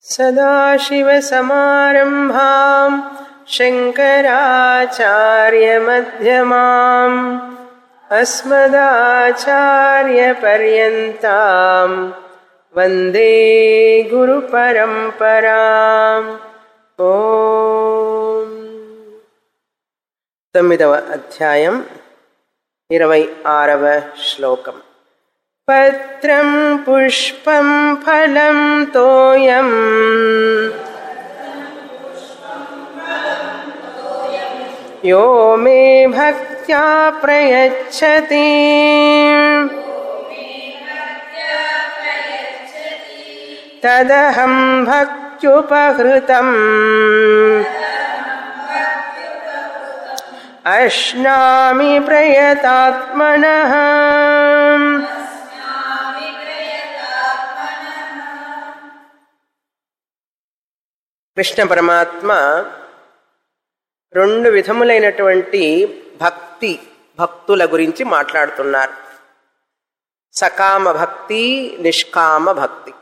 सदाशिवसमारम्भाम् शङ्कराचार्यमध्यमाम् अस्मदाचार्यपर्यन्ताम् वन्दे गुरुपरम्पराम् ఓ తొమ్మిదవ అధ్యాయం ఇరవై ఆరవ శ్లోకం పత్రం పుష్పం ఫలం తోయం యో మే భక్త్యా ప్రయచ్చతి తదహం భక్త్యుపహృతम् అశ్నామి ప్రయతాత్మనః కృష్ణ పరమాత్మ రెండు విధములైనటువంటి భక్తి భక్తుల గురించి మాట్లాడుతున్నారు సకామ భక్తి నిష్కామ భక్తి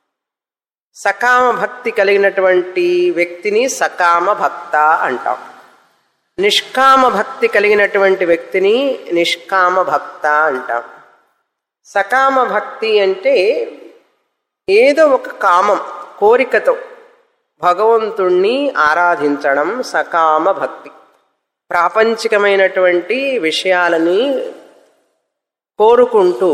సకామ భక్తి కలిగినటువంటి వ్యక్తిని సకామ భక్త అంటాం నిష్కామ భక్తి కలిగినటువంటి వ్యక్తిని నిష్కామ భక్త అంటాం సకామ భక్తి అంటే ఏదో ఒక కామం కోరికతో భగవంతుణ్ణి ఆరాధించడం సకామ భక్తి ప్రాపంచికమైనటువంటి విషయాలని కోరుకుంటూ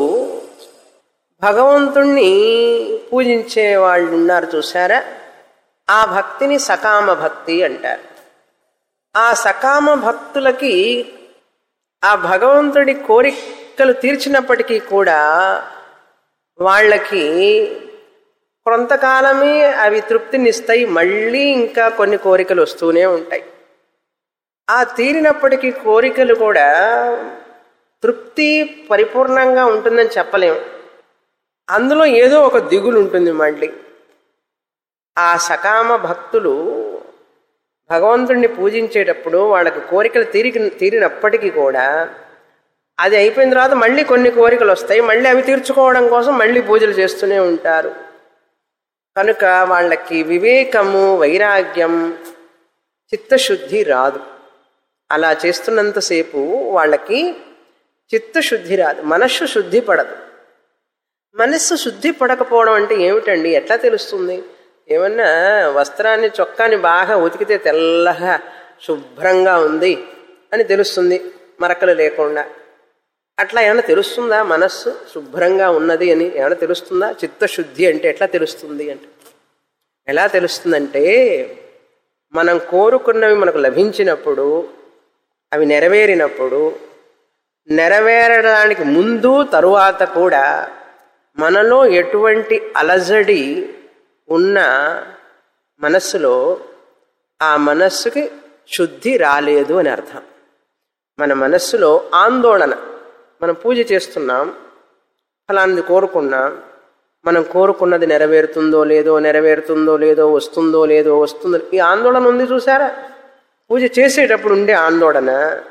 భగవంతుణ్ణి పూజించే వాళ్ళు ఉన్నారు చూసారా ఆ భక్తిని సకామ భక్తి అంటారు ఆ సకామ భక్తులకి ఆ భగవంతుడి కోరికలు తీర్చినప్పటికీ కూడా వాళ్ళకి కొంతకాలమే అవి తృప్తినిస్తాయి మళ్ళీ ఇంకా కొన్ని కోరికలు వస్తూనే ఉంటాయి ఆ తీరినప్పటికీ కోరికలు కూడా తృప్తి పరిపూర్ణంగా ఉంటుందని చెప్పలేము అందులో ఏదో ఒక దిగులు ఉంటుంది మళ్ళీ ఆ సకామ భక్తులు భగవంతుణ్ణి పూజించేటప్పుడు వాళ్ళకి కోరికలు తీరి తీరినప్పటికీ కూడా అది అయిపోయిన తర్వాత మళ్ళీ కొన్ని కోరికలు వస్తాయి మళ్ళీ అవి తీర్చుకోవడం కోసం మళ్ళీ పూజలు చేస్తూనే ఉంటారు కనుక వాళ్ళకి వివేకము వైరాగ్యం చిత్తశుద్ధి రాదు అలా చేస్తున్నంతసేపు వాళ్ళకి చిత్తశుద్ధి రాదు మనస్సు శుద్ధి పడదు మనస్సు శుద్ధి పడకపోవడం అంటే ఏమిటండి ఎట్లా తెలుస్తుంది ఏమన్నా వస్త్రాన్ని చొక్కాని బాగా ఉతికితే తెల్లగా శుభ్రంగా ఉంది అని తెలుస్తుంది మరకలు లేకుండా అట్లా ఏమైనా తెలుస్తుందా మనస్సు శుభ్రంగా ఉన్నది అని ఏమైనా తెలుస్తుందా చిత్తశుద్ధి అంటే ఎట్లా తెలుస్తుంది అంటే ఎలా తెలుస్తుందంటే మనం కోరుకున్నవి మనకు లభించినప్పుడు అవి నెరవేరినప్పుడు నెరవేరడానికి ముందు తరువాత కూడా మనలో ఎటువంటి అలజడి ఉన్న మనస్సులో ఆ మనస్సుకి శుద్ధి రాలేదు అని అర్థం మన మనస్సులో ఆందోళన మనం పూజ చేస్తున్నాం ఫలాన్ని కోరుకున్నాం మనం కోరుకున్నది నెరవేరుతుందో లేదో నెరవేరుతుందో లేదో వస్తుందో లేదో వస్తుందో ఈ ఆందోళన ఉంది చూసారా పూజ చేసేటప్పుడు ఉండే ఆందోళన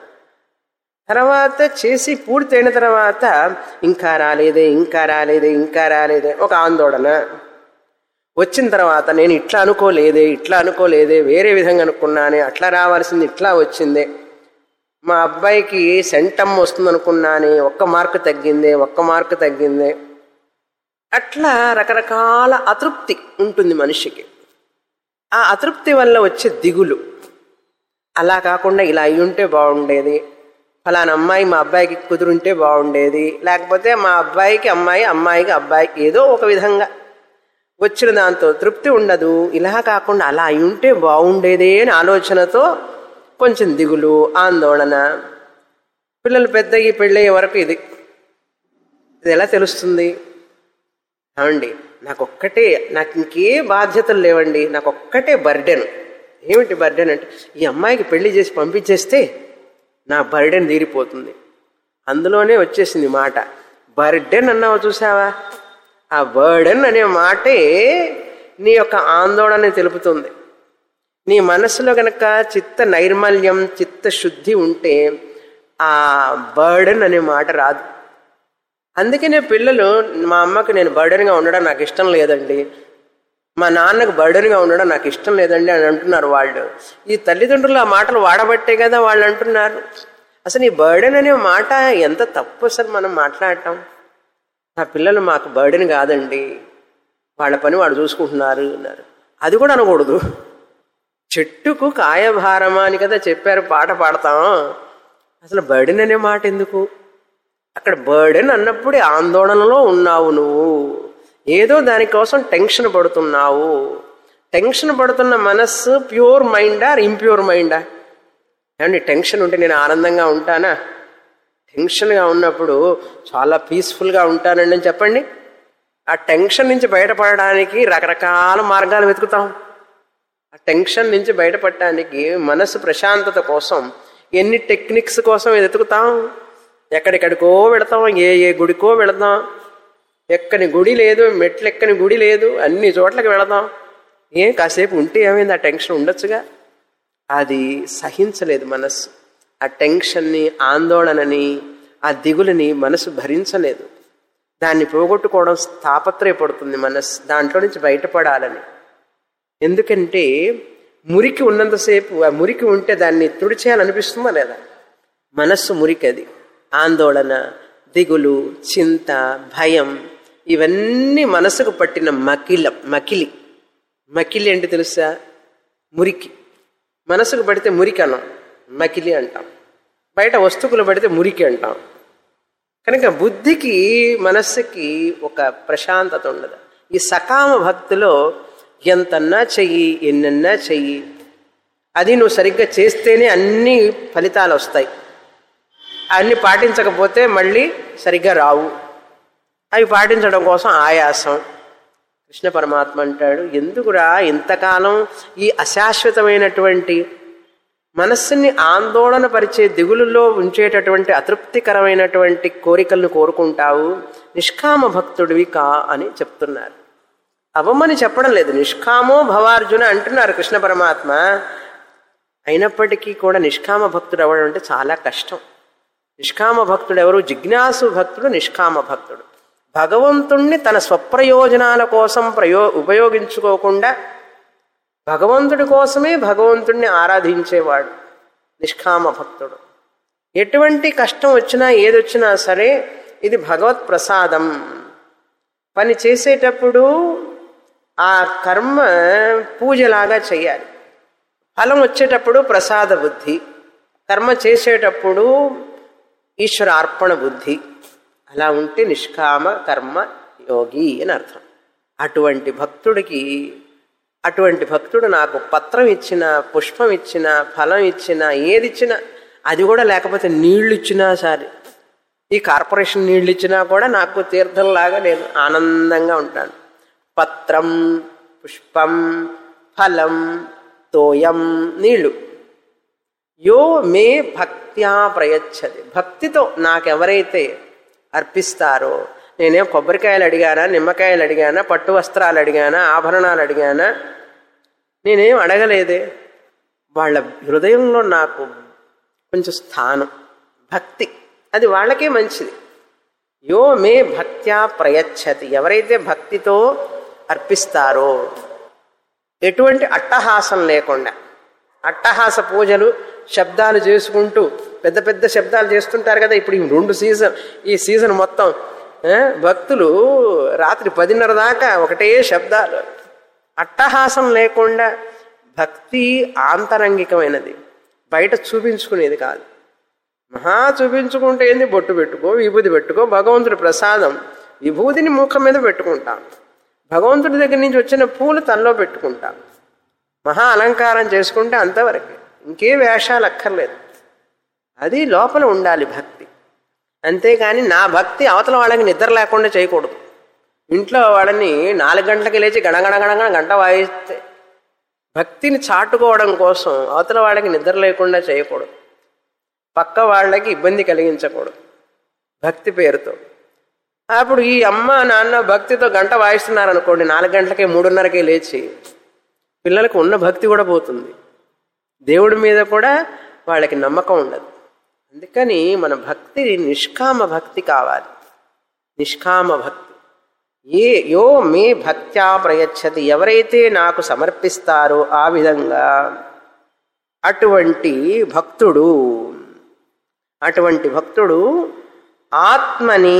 తర్వాత చేసి పూర్తయిన తర్వాత ఇంకా రాలేదే ఇంకా రాలేదే ఇంకా రాలేదే ఒక ఆందోళన వచ్చిన తర్వాత నేను ఇట్లా అనుకోలేదే ఇట్లా అనుకోలేదే వేరే విధంగా అనుకున్నానే అట్లా రావాల్సింది ఇట్లా వచ్చిందే మా అబ్బాయికి సెంటమ్ వస్తుంది అనుకున్నానే ఒక్క మార్కు తగ్గిందే ఒక్క మార్కు తగ్గిందే అట్లా రకరకాల అతృప్తి ఉంటుంది మనిషికి ఆ అతృప్తి వల్ల వచ్చే దిగులు అలా కాకుండా ఇలా అయి ఉంటే బాగుండేది ఫలానా అమ్మాయి మా అబ్బాయికి కుదురుంటే బాగుండేది లేకపోతే మా అబ్బాయికి అమ్మాయి అమ్మాయికి అబ్బాయి ఏదో ఒక విధంగా వచ్చిన దాంతో తృప్తి ఉండదు ఇలా కాకుండా అలా అయి ఉంటే బాగుండేదే అని ఆలోచనతో కొంచెం దిగులు ఆందోళన పిల్లలు పెద్దగి పెళ్ళయ్యే వరకు ఇది ఇది ఎలా తెలుస్తుంది ఏమండి నాకు ఒక్కటే నాకు ఇంకే బాధ్యతలు లేవండి నాకు ఒక్కటే బర్డెన్ ఏమిటి బర్డెన్ అంటే ఈ అమ్మాయికి పెళ్లి చేసి పంపించేస్తే నా బర్డెన్ తీరిపోతుంది అందులోనే వచ్చేసింది మాట బర్డెన్ అన్నావు చూసావా ఆ బర్డెన్ అనే మాటే నీ యొక్క ఆందోళన తెలుపుతుంది నీ మనసులో గనక చిత్త నైర్మల్యం చిత్త శుద్ధి ఉంటే ఆ బర్డెన్ అనే మాట రాదు అందుకనే పిల్లలు మా అమ్మకి నేను బర్డెన్గా ఉండడం నాకు ఇష్టం లేదండి మా నాన్నకు బర్డెన్గా ఉండడం నాకు ఇష్టం లేదండి అని అంటున్నారు వాళ్ళు ఈ తల్లిదండ్రులు ఆ మాటలు వాడబట్టే కదా వాళ్ళు అంటున్నారు అసలు ఈ బర్డెన్ అనే మాట ఎంత తప్పు అసలు మనం మాట్లాడటం నా పిల్లలు మాకు బర్డెన్ కాదండి వాళ్ళ పని వాడు చూసుకుంటున్నారు అన్నారు అది కూడా అనకూడదు చెట్టుకు కాయభారమా అని కదా చెప్పారు పాట పాడతాం అసలు బర్డెన్ అనే మాట ఎందుకు అక్కడ బర్డెన్ అన్నప్పుడే ఆందోళనలో ఉన్నావు నువ్వు ఏదో దానికోసం టెన్షన్ పడుతున్నావు టెన్షన్ పడుతున్న మనస్సు ప్యూర్ మైండా ఇంప్యూర్ మైండా ఏమండి టెన్షన్ ఉంటే నేను ఆనందంగా ఉంటానా టెన్షన్గా ఉన్నప్పుడు చాలా పీస్ఫుల్గా ఉంటానండి అని చెప్పండి ఆ టెన్షన్ నుంచి బయటపడడానికి రకరకాల మార్గాలు వెతుకుతాం ఆ టెన్షన్ నుంచి బయటపడటానికి మనసు ప్రశాంతత కోసం ఎన్ని టెక్నిక్స్ కోసం వెతుకుతాం ఎక్కడెక్కడికో వెళతాం ఏ ఏ గుడికో వెళతాం ఎక్కని గుడి లేదు మెట్లు ఎక్కని గుడి లేదు అన్ని చోట్లకి వెళదాం ఏం కాసేపు ఉంటే ఏమైంది ఆ టెన్షన్ ఉండొచ్చుగా అది సహించలేదు మనస్సు ఆ టెన్షన్ని ఆందోళనని ఆ దిగులని మనసు భరించలేదు దాన్ని పోగొట్టుకోవడం తాపత్రయపడుతుంది మనస్సు దాంట్లో నుంచి బయటపడాలని ఎందుకంటే మురికి ఉన్నంతసేపు ఆ మురికి ఉంటే దాన్ని తుడిచేయాలనిపిస్తుందా లేదా మనస్సు మురికి అది ఆందోళన దిగులు చింత భయం ఇవన్నీ మనసుకు పట్టిన మకిల మకిలి మకిలి అంటే తెలుసా మురికి మనసుకు పడితే మురికి అన్నాం మకిలి అంటాం బయట వస్తువులు పడితే మురికి అంటాం కనుక బుద్ధికి మనస్సుకి ఒక ప్రశాంతత ఉండదు ఈ సకామ భక్తిలో ఎంతన్నా చెయ్యి ఎన్నన్నా చెయ్యి అది నువ్వు సరిగ్గా చేస్తేనే అన్ని ఫలితాలు వస్తాయి అన్ని పాటించకపోతే మళ్ళీ సరిగ్గా రావు అవి పాటించడం కోసం ఆయాసం కృష్ణ పరమాత్మ అంటాడు ఎందుకురా ఇంతకాలం ఈ అశాశ్వతమైనటువంటి మనస్సుని ఆందోళన పరిచే దిగులులో ఉంచేటటువంటి అతృప్తికరమైనటువంటి కోరికలను కోరుకుంటావు నిష్కామ భక్తుడివి కా అని చెప్తున్నారు అవమని చెప్పడం లేదు నిష్కామో భవార్జున అంటున్నారు కృష్ణ పరమాత్మ అయినప్పటికీ కూడా నిష్కామ భక్తుడు అవ్వడం అంటే చాలా కష్టం నిష్కామ భక్తుడు ఎవరు జిజ్ఞాసు భక్తుడు నిష్కామ భక్తుడు భగవంతుణ్ణి తన స్వప్రయోజనాల కోసం ప్రయో ఉపయోగించుకోకుండా భగవంతుడి కోసమే భగవంతుణ్ణి ఆరాధించేవాడు నిష్కామ భక్తుడు ఎటువంటి కష్టం వచ్చినా ఏదొచ్చినా సరే ఇది భగవత్ ప్రసాదం పని చేసేటప్పుడు ఆ కర్మ పూజలాగా చేయాలి ఫలం వచ్చేటప్పుడు ప్రసాద బుద్ధి కర్మ చేసేటప్పుడు ఈశ్వర అర్పణ బుద్ధి అలా ఉంటే నిష్కామ కర్మ యోగి అని అర్థం అటువంటి భక్తుడికి అటువంటి భక్తుడు నాకు పత్రం ఇచ్చిన పుష్పం ఇచ్చిన ఫలం ఇచ్చిన ఏది ఇచ్చినా అది కూడా లేకపోతే నీళ్లు ఇచ్చినా సరే ఈ కార్పొరేషన్ నీళ్ళు ఇచ్చినా కూడా నాకు తీర్థంలాగా నేను ఆనందంగా ఉంటాను పత్రం పుష్పం ఫలం తోయం నీళ్లు యో మే భక్త్యా ప్రయచ్చది భక్తితో నాకెవరైతే అర్పిస్తారో నేనేం కొబ్బరికాయలు అడిగానా నిమ్మకాయలు అడిగానా పట్టు వస్త్రాలు అడిగానా ఆభరణాలు అడిగానా నేనేం అడగలేదే వాళ్ళ హృదయంలో నాకు కొంచెం స్థానం భక్తి అది వాళ్ళకే మంచిది యో మే భక్త్యా ప్రయచ్చతి ఎవరైతే భక్తితో అర్పిస్తారో ఎటువంటి అట్టహాసం లేకుండా అట్టహాస పూజలు శబ్దాలు చేసుకుంటూ పెద్ద పెద్ద శబ్దాలు చేస్తుంటారు కదా ఇప్పుడు ఈ రెండు సీజన్ ఈ సీజన్ మొత్తం ఆ, భక్తులు రాత్రి పదిన్నర దాకా ఒకటే శబ్దాలు అట్టహాసం లేకుండా భక్తి ఆంతరంగికమైనది బయట చూపించుకునేది కాదు మహా చూపించుకుంటే ఏంది బొట్టు పెట్టుకో విభూతి పెట్టుకో భగవంతుడి ప్రసాదం విభూతిని ముఖం మీద పెట్టుకుంటాం భగవంతుడి దగ్గర నుంచి వచ్చిన పూలు తనలో పెట్టుకుంటాం మహా అలంకారం చేసుకుంటే అంతవరకు ఇంకే వేషాలు అక్కర్లేదు అది లోపల ఉండాలి భక్తి అంతేగాని నా భక్తి అవతల వాళ్ళకి నిద్ర లేకుండా చేయకూడదు ఇంట్లో వాళ్ళని నాలుగు గంటలకి లేచి గణగణ గణగణ గంట వాయిస్తే భక్తిని చాటుకోవడం కోసం అవతల వాళ్ళకి నిద్ర లేకుండా చేయకూడదు పక్క వాళ్ళకి ఇబ్బంది కలిగించకూడదు భక్తి పేరుతో అప్పుడు ఈ అమ్మ నాన్న భక్తితో గంట వాయిస్తున్నారు అనుకోండి నాలుగు గంటలకే మూడున్నరకే లేచి పిల్లలకు ఉన్న భక్తి కూడా పోతుంది దేవుడి మీద కూడా వాళ్ళకి నమ్మకం ఉండదు అందుకని మన భక్తి నిష్కామ భక్తి కావాలి నిష్కామ భక్తి ఏ యో మే భక్త్యా ప్రయచ్చతి ఎవరైతే నాకు సమర్పిస్తారో ఆ విధంగా అటువంటి భక్తుడు అటువంటి భక్తుడు ఆత్మని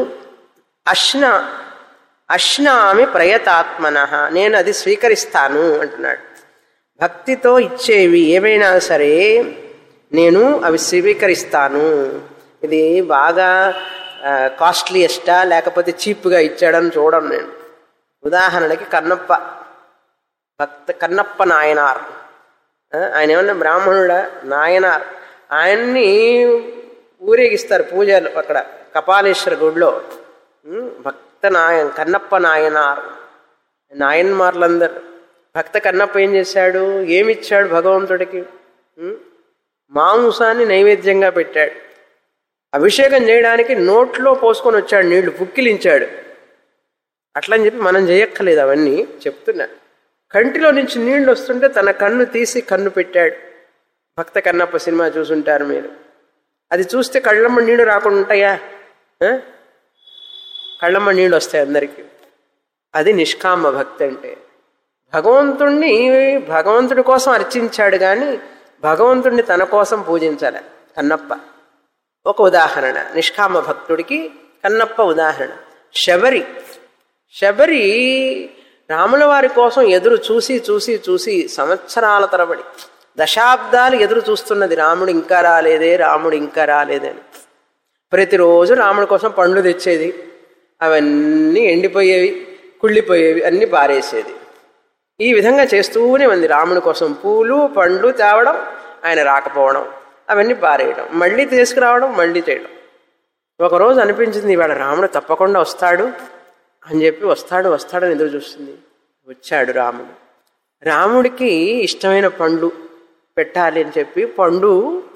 అశ్న అశ్నామి ప్రయతాత్మన నేను అది స్వీకరిస్తాను అంటున్నాడు భక్తితో ఇచ్చేవి ఏమైనా సరే నేను అవి స్వీకరిస్తాను ఇది బాగా కాస్ట్లీయెస్టా లేకపోతే చీప్గా ఇచ్చాడని చూడను నేను ఉదాహరణకి కన్నప్ప భక్త కన్నప్ప నాయనార్ ఆ, ఆయన ఏమన్నా బ్రాహ్మణుడా నాయనార్ ఆయన్ని ఊరేగిస్తారు పూజలు అక్కడ కపాలేశ్వర గుడిలో ఉమ్, భక్త నాయన్ కన్నప్ప నాయనార్ నాయన్మార్లందరూ భక్త కన్నప్ప ఏం చేశాడు ఏమిచ్చాడు భగవంతుడికి ఉమ్, మాంసాన్ని నైవేద్యంగా పెట్టాడు అభిషేకం చేయడానికి నోట్లో పోసుకొని వచ్చాడు నీళ్లు పుక్కిలించాడు అట్లని చెప్పి మనం చేయక్కర్లేదు అవన్నీ చెప్తున్నా కంటిలో నుంచి నీళ్లు వస్తుంటే తన కన్ను తీసి కన్ను పెట్టాడు భక్త కన్నప్ప సినిమా చూసుంటారు మీరు అది చూస్తే కళ్ళమ్మ నీళ్లు రాకుండా ఉంటాయా ఆ? కళ్ళమ్మ నీళ్ళు వస్తాయి అందరికీ అది నిష్కామ భక్తి అంటే భగవంతుణ్ణి భగవంతుడి కోసం అర్చించాడు కానీ భగవంతుణ్ణి తన కోసం పూజించాలి కన్నప్ప ఒక ఉదాహరణ నిష్కామ భక్తుడికి కన్నప్ప ఉదాహరణ శబరి శబరి రాముల వారి కోసం ఎదురు చూసి చూసి చూసి సంవత్సరాల తరబడి దశాబ్దాలు ఎదురు చూస్తున్నది రాముడు ఇంకా రాలేదే రాముడు ఇంకా రాలేదని ప్రతిరోజు రాముడి కోసం పండ్లు తెచ్చేది అవన్నీ ఎండిపోయేవి కుళ్ళిపోయేవి అన్నీ పారేసేది ఈ విధంగా చేస్తూనే ఉంది రాముడి కోసం పూలు పండ్లు తేవడం ఆయన రాకపోవడం అవన్నీ పారేయడం మళ్ళీ తీసుకురావడం మళ్ళీ చేయడం ఒకరోజు అనిపించింది ఇవాళ రాముడు తప్పకుండా వస్తాడు అని చెప్పి వస్తాడు వస్తాడని ఎదురు చూస్తుంది వచ్చాడు రాముడు రాముడికి ఇష్టమైన పండు పెట్టాలి అని చెప్పి పండు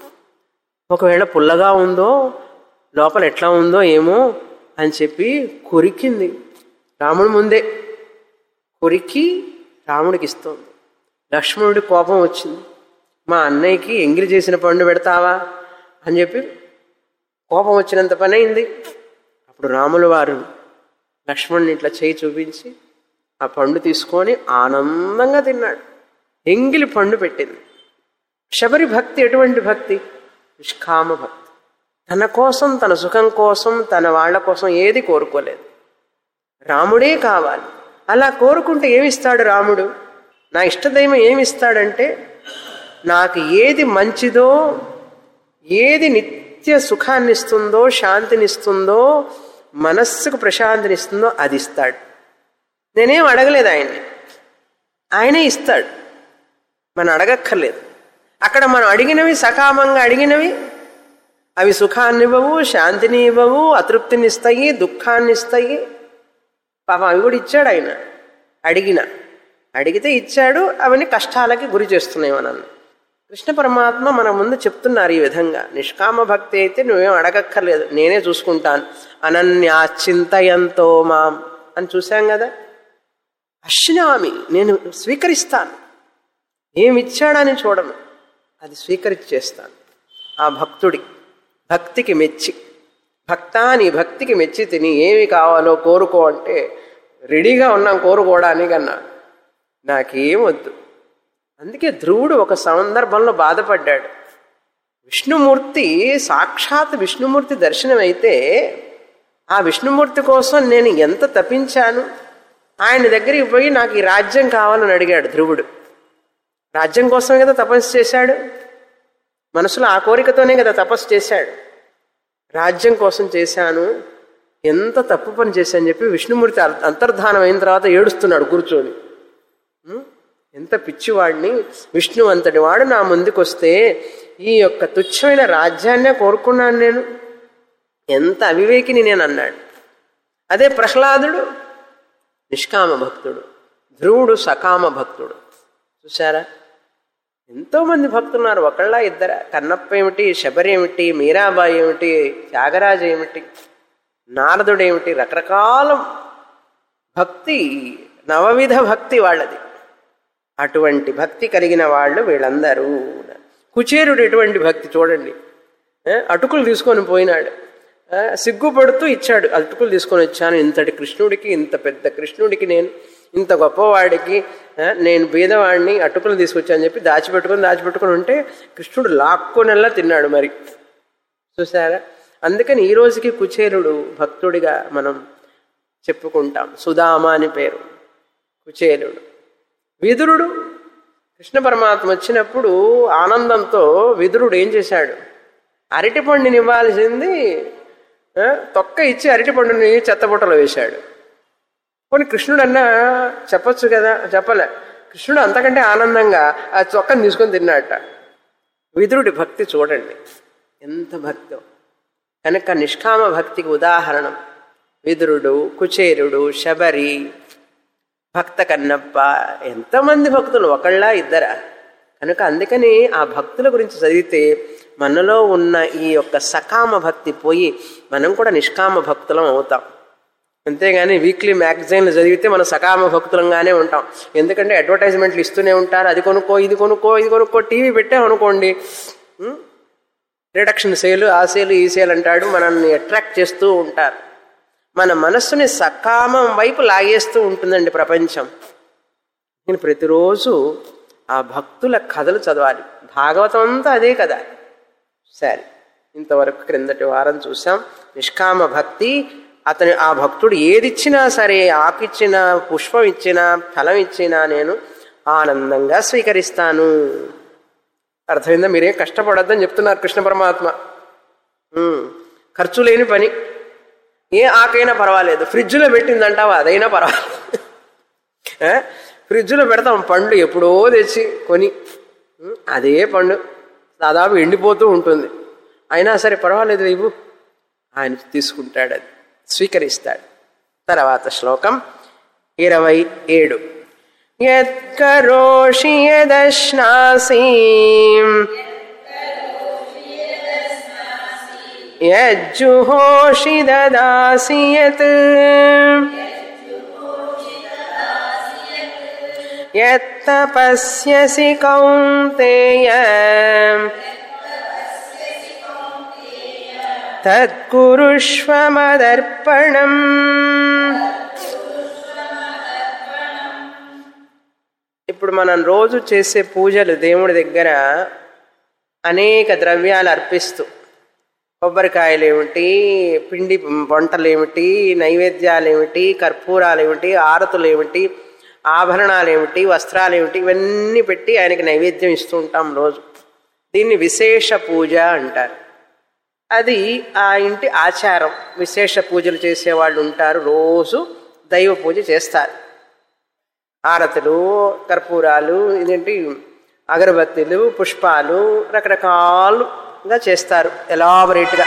ఒకవేళ పుల్లగా ఉందో లోపల ఎట్లా ఉందో ఏమో అని చెప్పి కొరికింది రాముడి ముందే కొరికి రాముడికి ఇస్తోంది లక్ష్మణుడి కోపం వచ్చింది మా అన్నయ్యకి ఎంగిలి చేసిన పండు పెడతావా అని చెప్పి కోపం వచ్చినంత పని అయింది అప్పుడు రాముల వారు లక్ష్మణుని ఇట్లా చేయి చూపించి ఆ పండు తీసుకొని ఆనందంగా తిన్నాడు ఎంగిలి పండు పెట్టింది శబరి భక్తి ఎటువంటి భక్తి నిష్కామ భక్తి తన కోసం తన సుఖం కోసం తన వాళ్ళ కోసం ఏది కోరుకోలేదు రాముడే కావాలి అలా కోరుకుంటే ఏమిస్తాడు రాముడు నా ఇష్టదైవం ఏమిస్తాడంటే నాకు ఏది మంచిదో ఏది నిత్య సుఖాన్ని ఇస్తుందో శాంతినిస్తుందో మనస్సుకు ప్రశాంతినిస్తుందో అది ఇస్తాడు నేనేం అడగలేదు ఆయన్ని ఆయనే ఇస్తాడు మనం అడగక్కర్లేదు అక్కడ మనం అడిగినవి సకామంగా అడిగినవి అవి సుఖాన్ని ఇవ్వవు శాంతిని ఇవ్వవు అతృప్తిని ఇస్తాయి దుఃఖాన్ని ఇస్తాయి పాపం అవి కూడా ఇచ్చాడు ఆయన అడిగిన అడిగితే ఇచ్చాడు అవన్నీ కష్టాలకి గురి చేస్తున్నాయి మనల్ని కృష్ణ పరమాత్మ మన ముందు చెప్తున్నారు ఈ విధంగా నిష్కామ భక్తి అయితే నువ్వేం అడగక్కర్లేదు నేనే చూసుకుంటాను అనన్యాచింతయంతో మాం అని చూశాం కదా అశ్నామి నేను స్వీకరిస్తాను ఏమిచ్చాడని చూడను అది స్వీకరించి చేస్తాను ఆ భక్తుడి భక్తికి మెచ్చి భక్తా నీ భక్తికి మెచ్చి తిని ఏమి కావాలో కోరుకో అంటే రెడీగా ఉన్నాం కోరుకోవడానికి అన్నా నాకేం వద్దు అందుకే ధ్రువుడు ఒక సందర్భంలో బాధపడ్డాడు విష్ణుమూర్తి సాక్షాత్ విష్ణుమూర్తి దర్శనం అయితే ఆ విష్ణుమూర్తి కోసం నేను ఎంత తప్పించాను ఆయన దగ్గరికి పోయి నాకు ఈ రాజ్యం కావాలని అడిగాడు ధ్రువుడు రాజ్యం కోసమే కదా తపస్సు చేశాడు మనసులో ఆ కోరికతోనే కదా తపస్సు చేశాడు రాజ్యం కోసం చేశాను ఎంత తప్పు పని చేశాను చెప్పి విష్ణుమూర్తి అర్- అంతర్ధానం అయిన తర్వాత ఏడుస్తున్నాడు కూర్చొని ఉం? ఎంత పిచ్చివాడిని విష్ణు అంతటి వాడు నా ముందుకు వస్తే ఈ యొక్క తుచ్చమైన రాజ్యాన్నే కోరుకున్నాను నేను ఎంత అవివేకిని నేను అన్నాడు అదే ప్రహ్లాదుడు నిష్కామ భక్తుడు ధ్రువుడు సకామ భక్తుడు చూసారా ఎంతోమంది భక్తున్నారు ఒకళ్ళ ఇద్దర కన్నప్ప ఏమిటి శబరి ఏమిటి మీరాబాయి ఏమిటి త్యాగరాజు ఏమిటి నారదుడు ఏమిటి రకరకాల భక్తి నవవిధ భక్తి వాళ్ళది అటువంటి భక్తి కలిగిన వాళ్ళు వీళ్ళందరూ కుచేరుడు ఎటువంటి భక్తి చూడండి ఏ, అటుకులు తీసుకొని పోయినాడు ఆ, సిగ్గుపడుతూ ఇచ్చాడు అటుకులు తీసుకొని వచ్చాను ఇంతటి కృష్ణుడికి ఇంత పెద్ద కృష్ణుడికి నేను ఇంత గొప్పవాడికి ఆ, నేను బీదవాడిని అటుకులు తీసుకొచ్చాను చెప్పి దాచిపెట్టుకొని దాచిపెట్టుకొని ఉంటే కృష్ణుడు లాక్కొనల్లా తిన్నాడు మరి చూసారా అందుకని ఈ రోజుకి కుచేలుడు భక్తుడిగా మనం చెప్పుకుంటాం సుధామ అని పేరు కుచేలుడు విదురుడు కృష్ణ పరమాత్మ వచ్చినప్పుడు ఆనందంతో విదురుడు ఏం చేశాడు అరటిపండుని ఇవ్వాల్సింది ఆ, తొక్క ఇచ్చి అరటిపండుని చెత్తబుట్టలో వేశాడు కొన్ని కృష్ణుడు అన్నా చెప్పొచ్చు కదా చెప్పలే కృష్ణుడు అంతకంటే ఆనందంగా ఆ చొక్కని తీసుకొని తిన్నాడట విదురుడి భక్తి చూడండి ఎంత భక్తో కనుక నిష్కామ భక్తికి ఉదాహరణం విదురుడు కుచేరుడు శబరి భక్త కన్నప్ప ఎంతమంది భక్తులు ఒకళ్ళ ఇద్దరా కనుక అందుకని ఆ భక్తుల గురించి చదివితే మనలో ఉన్న ఈ యొక్క సకామ భక్తి పోయి మనం కూడా నిష్కామ భక్తులం అవుతాం అంతేగాని వీక్లీ మ్యాగజైన్లు చదివితే మనం సకామ భక్తులంగానే ఉంటాం ఎందుకంటే అడ్వర్టైజ్మెంట్లు ఇస్తూనే ఉంటారు అది కొనుక్కో ఇది కొనుక్కో ఇది కొనుక్కో టీవీ పెట్టామనుకోండి ఉం? రిడక్షన్ సేల్ ఆ సేల్ ఈ సేల్ అంటాడు మనల్ని అట్రాక్ట్ చేస్తూ ఉంటారు మన మనస్సుని సకామం వైపు లాగేస్తూ ఉంటుందండి ప్రపంచం నేను ప్రతిరోజు ఆ భక్తుల కథలు చదవాలి భాగవతం అంతా అదే కదా సరే ఇంతవరకు క్రిందటి వారం చూసాం నిష్కామ భక్తి అతని ఆ భక్తుడు ఏదిచ్చినా సరే ఆకిచ్చినా పుష్పం ఇచ్చినా ఫలం ఇచ్చినా నేను ఆనందంగా స్వీకరిస్తాను అర్థమైందా మీరేం కష్టపడొద్దని చెప్తున్నారు కృష్ణ పరమాత్మ ఉమ్, ఖర్చు లేని పని ఏ ఆకైనా పర్వాలేదు ఫ్రిడ్జ్లో పెట్టిందంటావా అదైనా పర్వాలేదు ఏ? ఫ్రిడ్జ్లో పెడతాం పండు ఎప్పుడో తెచ్చి కొని ఉమ్, అదే పండు దాదాపు ఎండిపోతూ ఉంటుంది అయినా సరే పర్వాలేదు ఇవ్వు ఆయన తీసుకుంటాడు అది స్వీకరిస్తాడు తర్వాత శ్లోకం ఇరవై ఏడు యత్కరోషి యదశ్నాసి యజ్జుహోషి దదాసి యత్ యత్తపస్యసి కౌంతేయ తత్కురుష్వ మదర్పణం ఇప్పుడు మనం రోజు చేసే పూజలు దేవుడి దగ్గర అనేక ద్రవ్యాలు అర్పిస్తూ కొబ్బరికాయలు ఏమిటి పిండి వంటలు ఏమిటి నైవేద్యాలు ఏమిటి కర్పూరాలు ఏమిటి ఆరతులు ఏమిటి ఆభరణాలు ఏమిటి వస్త్రాలు ఏమిటి ఇవన్నీ పెట్టి ఆయనకి నైవేద్యం ఇస్తూ ఉంటాం రోజు దీన్ని విశేష పూజ అంటారు అది ఆ ఇంటి ఆచారం విశేష పూజలు చేసేవాళ్ళు ఉంటారు రోజు దైవ పూజ చేస్తారు ఆరతులు కర్పూరాలు ఇదేంటి అగరబత్తీలు పుష్పాలు రకరకాలుగా చేస్తారు ఎలాబరేట్గా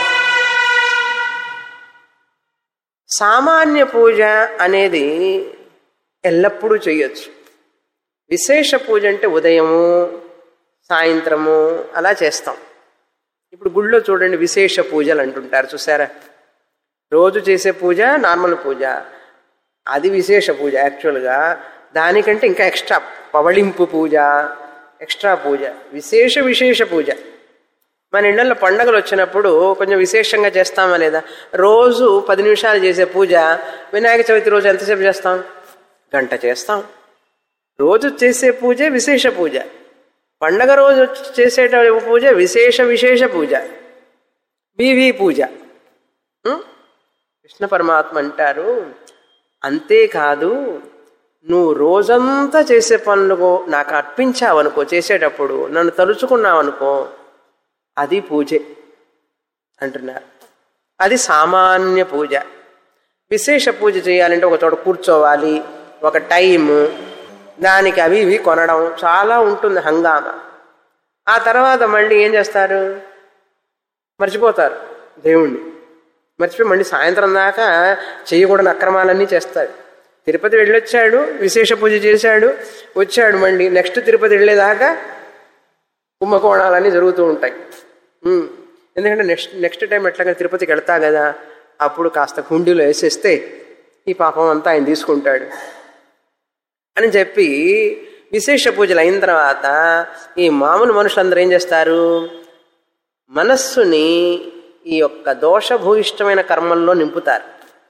సామాన్య పూజ అనేది ఎల్లప్పుడూ చేయొచ్చు విశేష పూజ అంటే ఉదయము సాయంత్రము అలా చేస్తాం ఇప్పుడు గుళ్ళో చూడండి విశేష పూజలు అంటుంటారు చూసారా రోజు చేసే పూజ నార్మల్ పూజ అది విశేష పూజ యాక్చువల్గా దానికంటే ఇంకా ఎక్స్ట్రా పవళింపు పూజ ఎక్స్ట్రా పూజ విశేష విశేష పూజ మన ఇళ్లలో పండగలు వచ్చినప్పుడు కొంచెం విశేషంగా చేస్తామా లేదా రోజు పది నిమిషాలు చేసే పూజ వినాయక చవితి రోజు ఎంతసేపు చేస్తాం గంట చేస్తాం రోజు చేసే పూజ విశేష పూజ పండగ రోజు చేసేట పూజ విశేష విశేష పూజ వివి పూజ ఉం? కృష్ణ పరమాత్మ అంటారు అంతేకాదు నువ్వు రోజంతా చేసే పనులు నాకు అర్పించావనుకో చేసేటప్పుడు నన్ను తలుచుకున్నావనుకో అది పూజే అంటున్నారు అది సామాన్య పూజ విశేష పూజ చేయాలంటే ఒక చోట కూర్చోవాలి ఒక టైము దానికి అవి ఇవి కొనడం చాలా ఉంటుంది హంగామా ఆ తర్వాత మళ్ళీ ఏం చేస్తారు మర్చిపోతారు దేవుణ్ణి మర్చిపోయి మళ్ళీ సాయంత్రం దాకా చేయకూడని అక్రమాలన్నీ చేస్తాడు తిరుపతి వెళ్ళొచ్చాడు విశేష పూజ చేశాడు వచ్చాడు మళ్ళీ నెక్స్ట్ తిరుపతి వెళ్ళేదాకా కుంభకోణాలన్నీ జరుగుతూ ఉంటాయి ఉమ్. ఎందుకంటే నెక్స్ట్ నెక్స్ట్ టైం ఎట్లాగా తిరుపతికి వెళ్తా కదా అప్పుడు కాస్త హుండీలో వేసేస్తే ఈ పాపం అంతా ఆయన తీసుకుంటాడు అని చెప్పి విశేష పూజలు అయిన తర్వాత ఈ మామూలు మనుషులందరూ ఏం చేస్తారు మనస్సుని ఈ యొక్క దోషభూయిష్టమైన కర్మల్లో నింపుతారు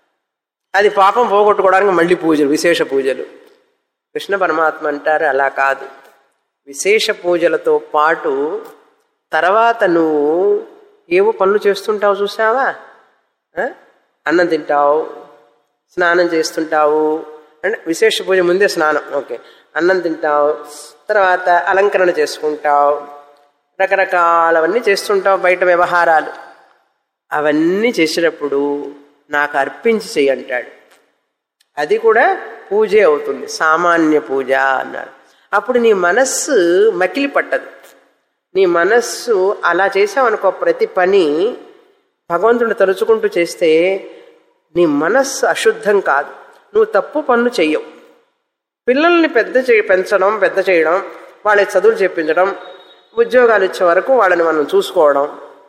అది పాపం పోగొట్టుకోవడానికి మళ్ళీ పూజలు విశేష పూజలు కృష్ణ పరమాత్మ అంటారు అలా కాదు విశేష పూజలతో పాటు తర్వాత నువ్వు ఏవో పనులు చేస్తుంటావు చూసావా ఆ? అన్నం తింటావు స్నానం చేస్తుంటావు అంటే విశేష పూజ ముందే స్నానం ఓకే అన్నం తింటావు తర్వాత అలంకరణ చేసుకుంటావు రకరకాలవన్నీ చేస్తుంటావు బయట వ్యవహారాలు అవన్నీ చేసేటప్పుడు నాకు అర్పించి చెయ్యి అంటాడు అది కూడా పూజే అవుతుంది సామాన్య పూజ అన్నాడు అప్పుడు నీ మనస్సు మకిలి పట్టదు నీ మనస్సు అలా చేసావనుకో ప్రతి పని భగవంతుని తలుచుకుంటూ చేస్తే నీ మనస్సు అశుద్ధం కాదు నువ్వు తప్పు పనులు చెయ్యవు పిల్లల్ని పెద్ద చే పెంచడం పెద్ద చేయడం వాళ్ళకి చదువులు చెప్పించడం ఉద్యోగాలు ఇచ్చే వరకు వాళ్ళని మనం చూసుకోవడం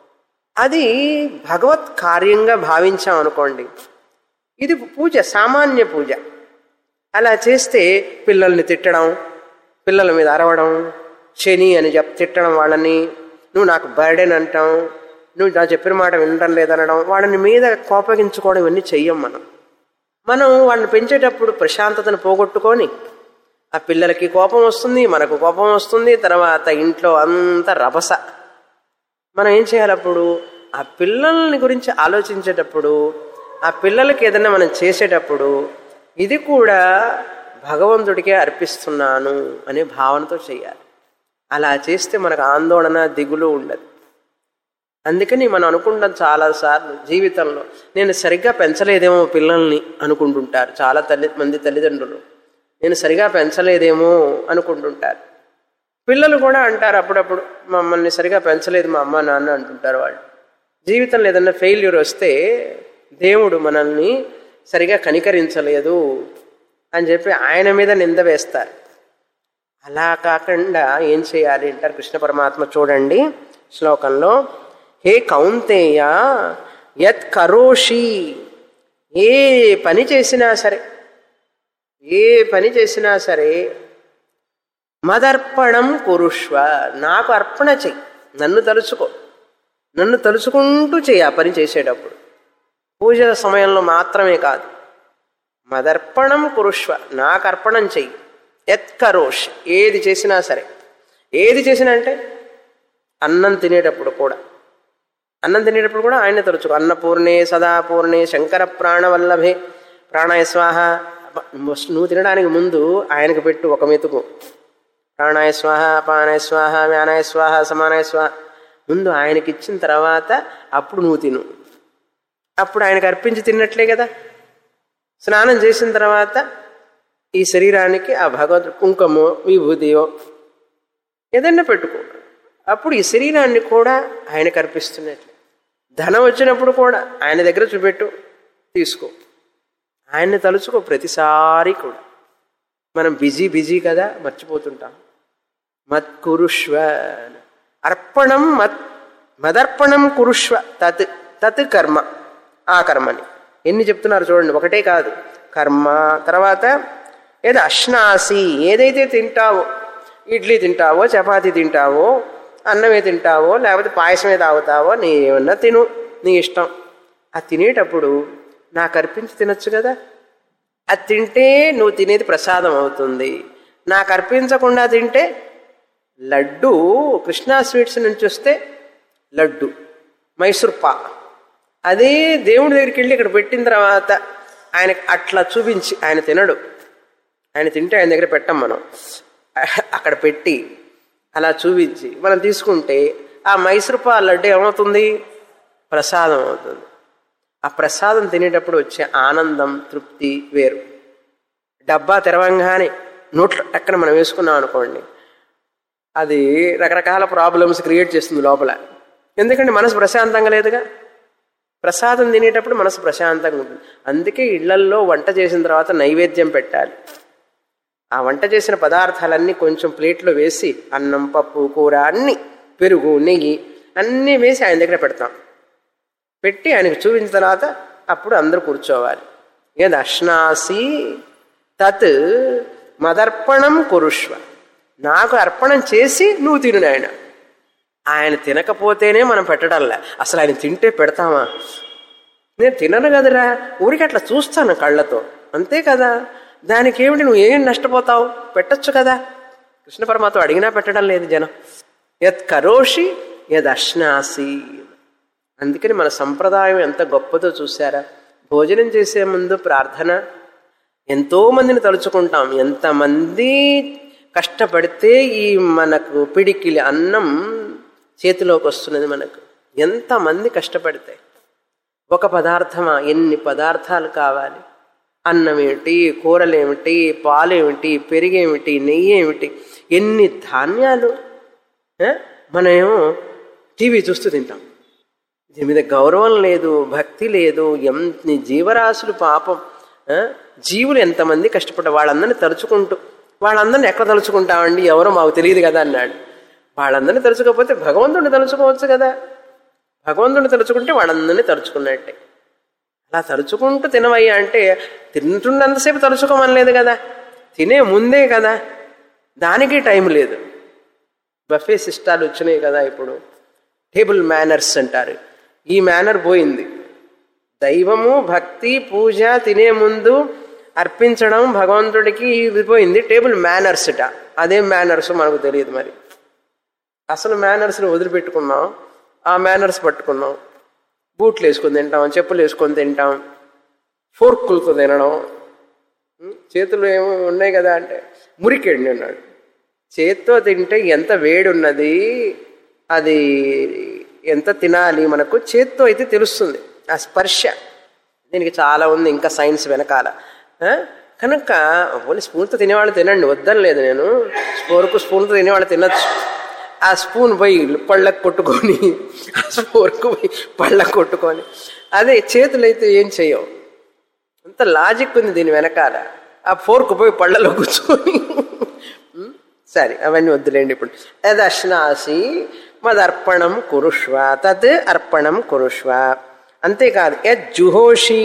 అది భగవత్ కార్యంగా భావించాం అనుకోండి ఇది పూజ సామాన్య పూజ అలా చేస్తే పిల్లల్ని తిట్టడం పిల్లల మీద అరవడం శని అని చెప్ తిట్టడం వాళ్ళని నువ్వు నాకు బర్డెన్ అంటాం నువ్వు నా చెప్పిన మాట వినడం లేదనడం వాళ్ళని మీద కోపగించుకోవడం ఇవన్నీ చెయ్యం మనం మనం వాళ్ళని పెంచేటప్పుడు ప్రశాంతతను పోగొట్టుకొని ఆ పిల్లలకి కోపం వస్తుంది మనకు కోపం వస్తుంది తర్వాత ఇంట్లో అంత రభస మనం ఏం చేయాలి అప్పుడు ఆ పిల్లల్ని గురించి ఆలోచించేటప్పుడు ఆ పిల్లలకి ఏదైనా మనం చేసేటప్పుడు ఇది కూడా భగవంతుడికే అర్పిస్తున్నాను అనే భావనతో చేయాలి అలా చేస్తే మనకు ఆందోళన దిగులు ఉండదు అందుకని మనం అనుకుంటాం చాలాసార్లు జీవితంలో నేను సరిగ్గా పెంచలేదేమో పిల్లల్ని అనుకుంటుంటారు చాలా తల్లి మంది తల్లిదండ్రులు నేను సరిగా పెంచలేదేమో అనుకుంటుంటారు పిల్లలు కూడా అంటారు అప్పుడప్పుడు మమ్మల్ని సరిగా పెంచలేదు మా అమ్మ నాన్న అంటుంటారు వాళ్ళు జీవితంలో ఏదన్నా ఫెయిల్యూర్ వస్తే దేవుడు మనల్ని సరిగా కనికరించలేదు అని చెప్పి ఆయన మీద నింద వేస్తారు అలా కాకుండా ఏం చేయాలి అంటారు కృష్ణ పరమాత్మ చూడండి శ్లోకంలో హే కౌంతేయ యత్ కరోషి ఏ పని చేసినా సరే ఏ పని చేసినా సరే మదర్పణం కురుష్వ నాకు అర్పణ చెయ్యి నన్ను తలుచుకో నన్ను తలుచుకుంటూ చెయ్యి ఆ పని చేసేటప్పుడు పూజ సమయంలో మాత్రమే కాదు మదర్పణం కురుష్వ నాకు అర్పణం చెయ్యి ఎత్కరోష్ ఏది చేసినా సరే ఏది చేసినా అంటే అన్నం తినేటప్పుడు కూడా అన్నం తినేటప్పుడు కూడా ఆయనే తలుచుకో అన్నపూర్ణే సదాపూర్ణే శంకర ప్రాణవల్లభే ప్రాణాయ స్వాహ నువ్వు తినడానికి ముందు ఆయనకు పెట్టు ఒక మెతుకు ప్రాణాయ స్వాహ అపానాయ స్వాహ వ్యానాయ స్వాహ సమానాయ స్వాహ ముందు ఆయనకి ఇచ్చిన తర్వాత అప్పుడు నువ్వు తిను అప్పుడు ఆయనకు అర్పించి తిన్నట్లే కదా స్నానం చేసిన తర్వాత ఈ శరీరానికి ఆ భగవంతుడు కుంకుమో విభూతియో ఏదన్నా పెట్టుకో అప్పుడు ఈ శరీరాన్ని కూడా ఆయనకు అర్పిస్తున్నట్లే ధనం వచ్చినప్పుడు కూడా ఆయన దగ్గర చూపెట్టు తీసుకో ఆయన్ని తలుచుకో ప్రతిసారి కూడా మనం బిజీ బిజీ కదా మర్చిపోతుంటాం మత్ కురుష్వ అర్పణం మత్ మదర్పణం కురుష్వ తత్ తత్ కర్మ ఆ కర్మని ఎన్ని చెప్తున్నారు చూడండి ఒకటే కాదు కర్మ తర్వాత ఏదో అశ్నాసి ఏదైతే తింటావో ఇడ్లీ తింటావో చపాతీ తింటావో అన్నమే తింటావో లేకపోతే పాయసమే తాగుతావో నీ ఏమన్నా తిను నీ ఇష్టం అది తినేటప్పుడు నాకు అర్పించి తినొచ్చు కదా అది తింటే నువ్వు తినేది ప్రసాదం అవుతుంది నాకు అర్పించకుండా తింటే లడ్డు కృష్ణా స్వీట్స్ నుంచి వస్తే లడ్డు మైసూర్ పా అదే దేవుడి దగ్గరికి వెళ్ళి ఇక్కడ పెట్టిన తర్వాత ఆయనకి అట్లా చూపించి ఆయన తినడు ఆయన తింటే ఆయన దగ్గర పెట్టం మనం అక్కడ పెట్టి అలా చూపించి మనం తీసుకుంటే ఆ మైసూర్పా లడ్డు ఏమవుతుంది ప్రసాదం అవుతుంది ఆ ప్రసాదం తినేటప్పుడు వచ్చే ఆనందం తృప్తి వేరు డబ్బా తెరవంగానే నోట్లో టక్కన మనం వేసుకున్నాం అనుకోండి అది రకరకాల ప్రాబ్లమ్స్ క్రియేట్ చేస్తుంది లోపల ఎందుకంటే మనసు ప్రశాంతంగా లేదుగా ప్రసాదం తినేటప్పుడు మనసు ప్రశాంతంగా ఉంటుంది అందుకే ఇళ్లల్లో వంట చేసిన తర్వాత నైవేద్యం పెట్టాలి ఆ వంట చేసిన పదార్థాలన్నీ కొంచెం ప్లేట్లో వేసి అన్నం పప్పు కూర అన్నీ పెరుగు నెయ్యి అన్నీ వేసి ఆయన దగ్గర పెడతాం పెట్టి ఆయనకు చూపించిన తర్వాత అప్పుడు అందరూ కూర్చోవాలి ఏది అశ్నాసి తత్ మదర్పణం కురుష్వ నాకు అర్పణం చేసి నువ్వు తిను నాయన ఆయన తినకపోతేనే మనం పెట్టడంలే అసలు ఆయన తింటే పెడతామా నేను తినను కదరా ఊరికి అట్లా చూస్తాను కళ్ళతో అంతే కదా దానికి ఏమిటి నువ్వు ఏం నష్టపోతావు పెట్టొచ్చు కదా కృష్ణ పరమాత్మ అడిగినా పెట్టడం లేదు జనం యత్ కరోషి యద్ అశ్నాసి అందుకని మన సంప్రదాయం ఎంత గొప్పదో చూసారా భోజనం చేసే ముందు ప్రార్థన ఎంతో మందిని తలుచుకుంటాం ఎంతమంది కష్టపడితే ఈ మనకు పిడికిలి అన్నం చేతిలోకి వస్తున్నది మనకు ఎంతమంది కష్టపడితే ఒక పదార్థమా ఎన్ని పదార్థాలు కావాలి అన్నం ఏమిటి కూరలేమిటి పాలేమిటి పెరిగేమిటి నెయ్యి ఏమిటి ఎన్ని ధాన్యాలు ఆ? మనమేమో టీవీ చూస్తూ తింటాం దీని మీద గౌరవం లేదు భక్తి లేదు ఎన్ని జీవరాశులు పాపం ఆ? జీవులు ఎంతమంది కష్టపడ్డ వాళ్ళందరినీ తలుచుకుంటూ వాళ్ళందరినీ ఎక్కడ తలుచుకుంటామండి ఎవరో మాకు తెలియదు కదా అన్నాడు వాళ్ళందరినీ తలుచుకోకపోతే భగవంతుడిని తలుచుకోవచ్చు కదా భగవంతుడిని తలుచుకుంటే వాళ్ళందరినీ తలుచుకున్నట్టే అలా తలుచుకుంటూ తినవయ్యా అంటే తింటున్నంతసేపు తలుచుకోమనలేదు కదా తినే ముందే కదా దానికి టైం లేదు బఫే సిస్టాలు వచ్చినాయి కదా ఇప్పుడు టేబుల్ మేనర్స్ అంటారు ఈ మేనర్ పోయింది దైవము భక్తి పూజ తినే ముందు అర్పించడం భగవంతుడికి ఇది పోయింది టేబుల్ మేనర్స్ట అదే మేనర్స్ మనకు తెలియదు మరి అసలు మేనర్స్ని వదిలిపెట్టుకున్నాం ఆ మేనర్స్ పట్టుకున్నాం బూట్లు వేసుకొని తింటాం చెప్పులు వేసుకొని తింటాం ఫోర్కులతో తినడం ఉం? చేతులు ఏమో ఉన్నాయి కదా అంటే మురికెండి అన్నాడు చేత్తో తింటే ఎంత వేడి ఉన్నది అది ఎంత తినాలి మనకు చేత్తో అయితే తెలుస్తుంది ఆ స్పర్శ దీనికి చాలా ఉంది ఇంకా సైన్స్ వెనకాల ఆ? కనుక పోనీ స్పూన్తో తినేవాళ్ళు తినండి వద్దని లేదు నేను స్పోర్కు స్పూన్తో తినేవాళ్ళు తినచ్చు ఆ స్పూన్ పోయి పళ్ళకు కొట్టుకొని ఆ స్పోర్కు పోయి పళ్ళకు కొట్టుకొని అదే చేతులైతే ఏం చేయవు అంత లాజిక్ ఉంది దీని వెనకాల ఆ ఫోర్క్ పోయి పళ్ళలో కూర్చొని ఉం? సరే అవన్నీ వద్దులేండి ఇప్పుడు యదశ్నాసి మదర్పణం కురుష్వ తత్ అర్పణం కురుష్వ అంతేకాదు యజ్జుహోషి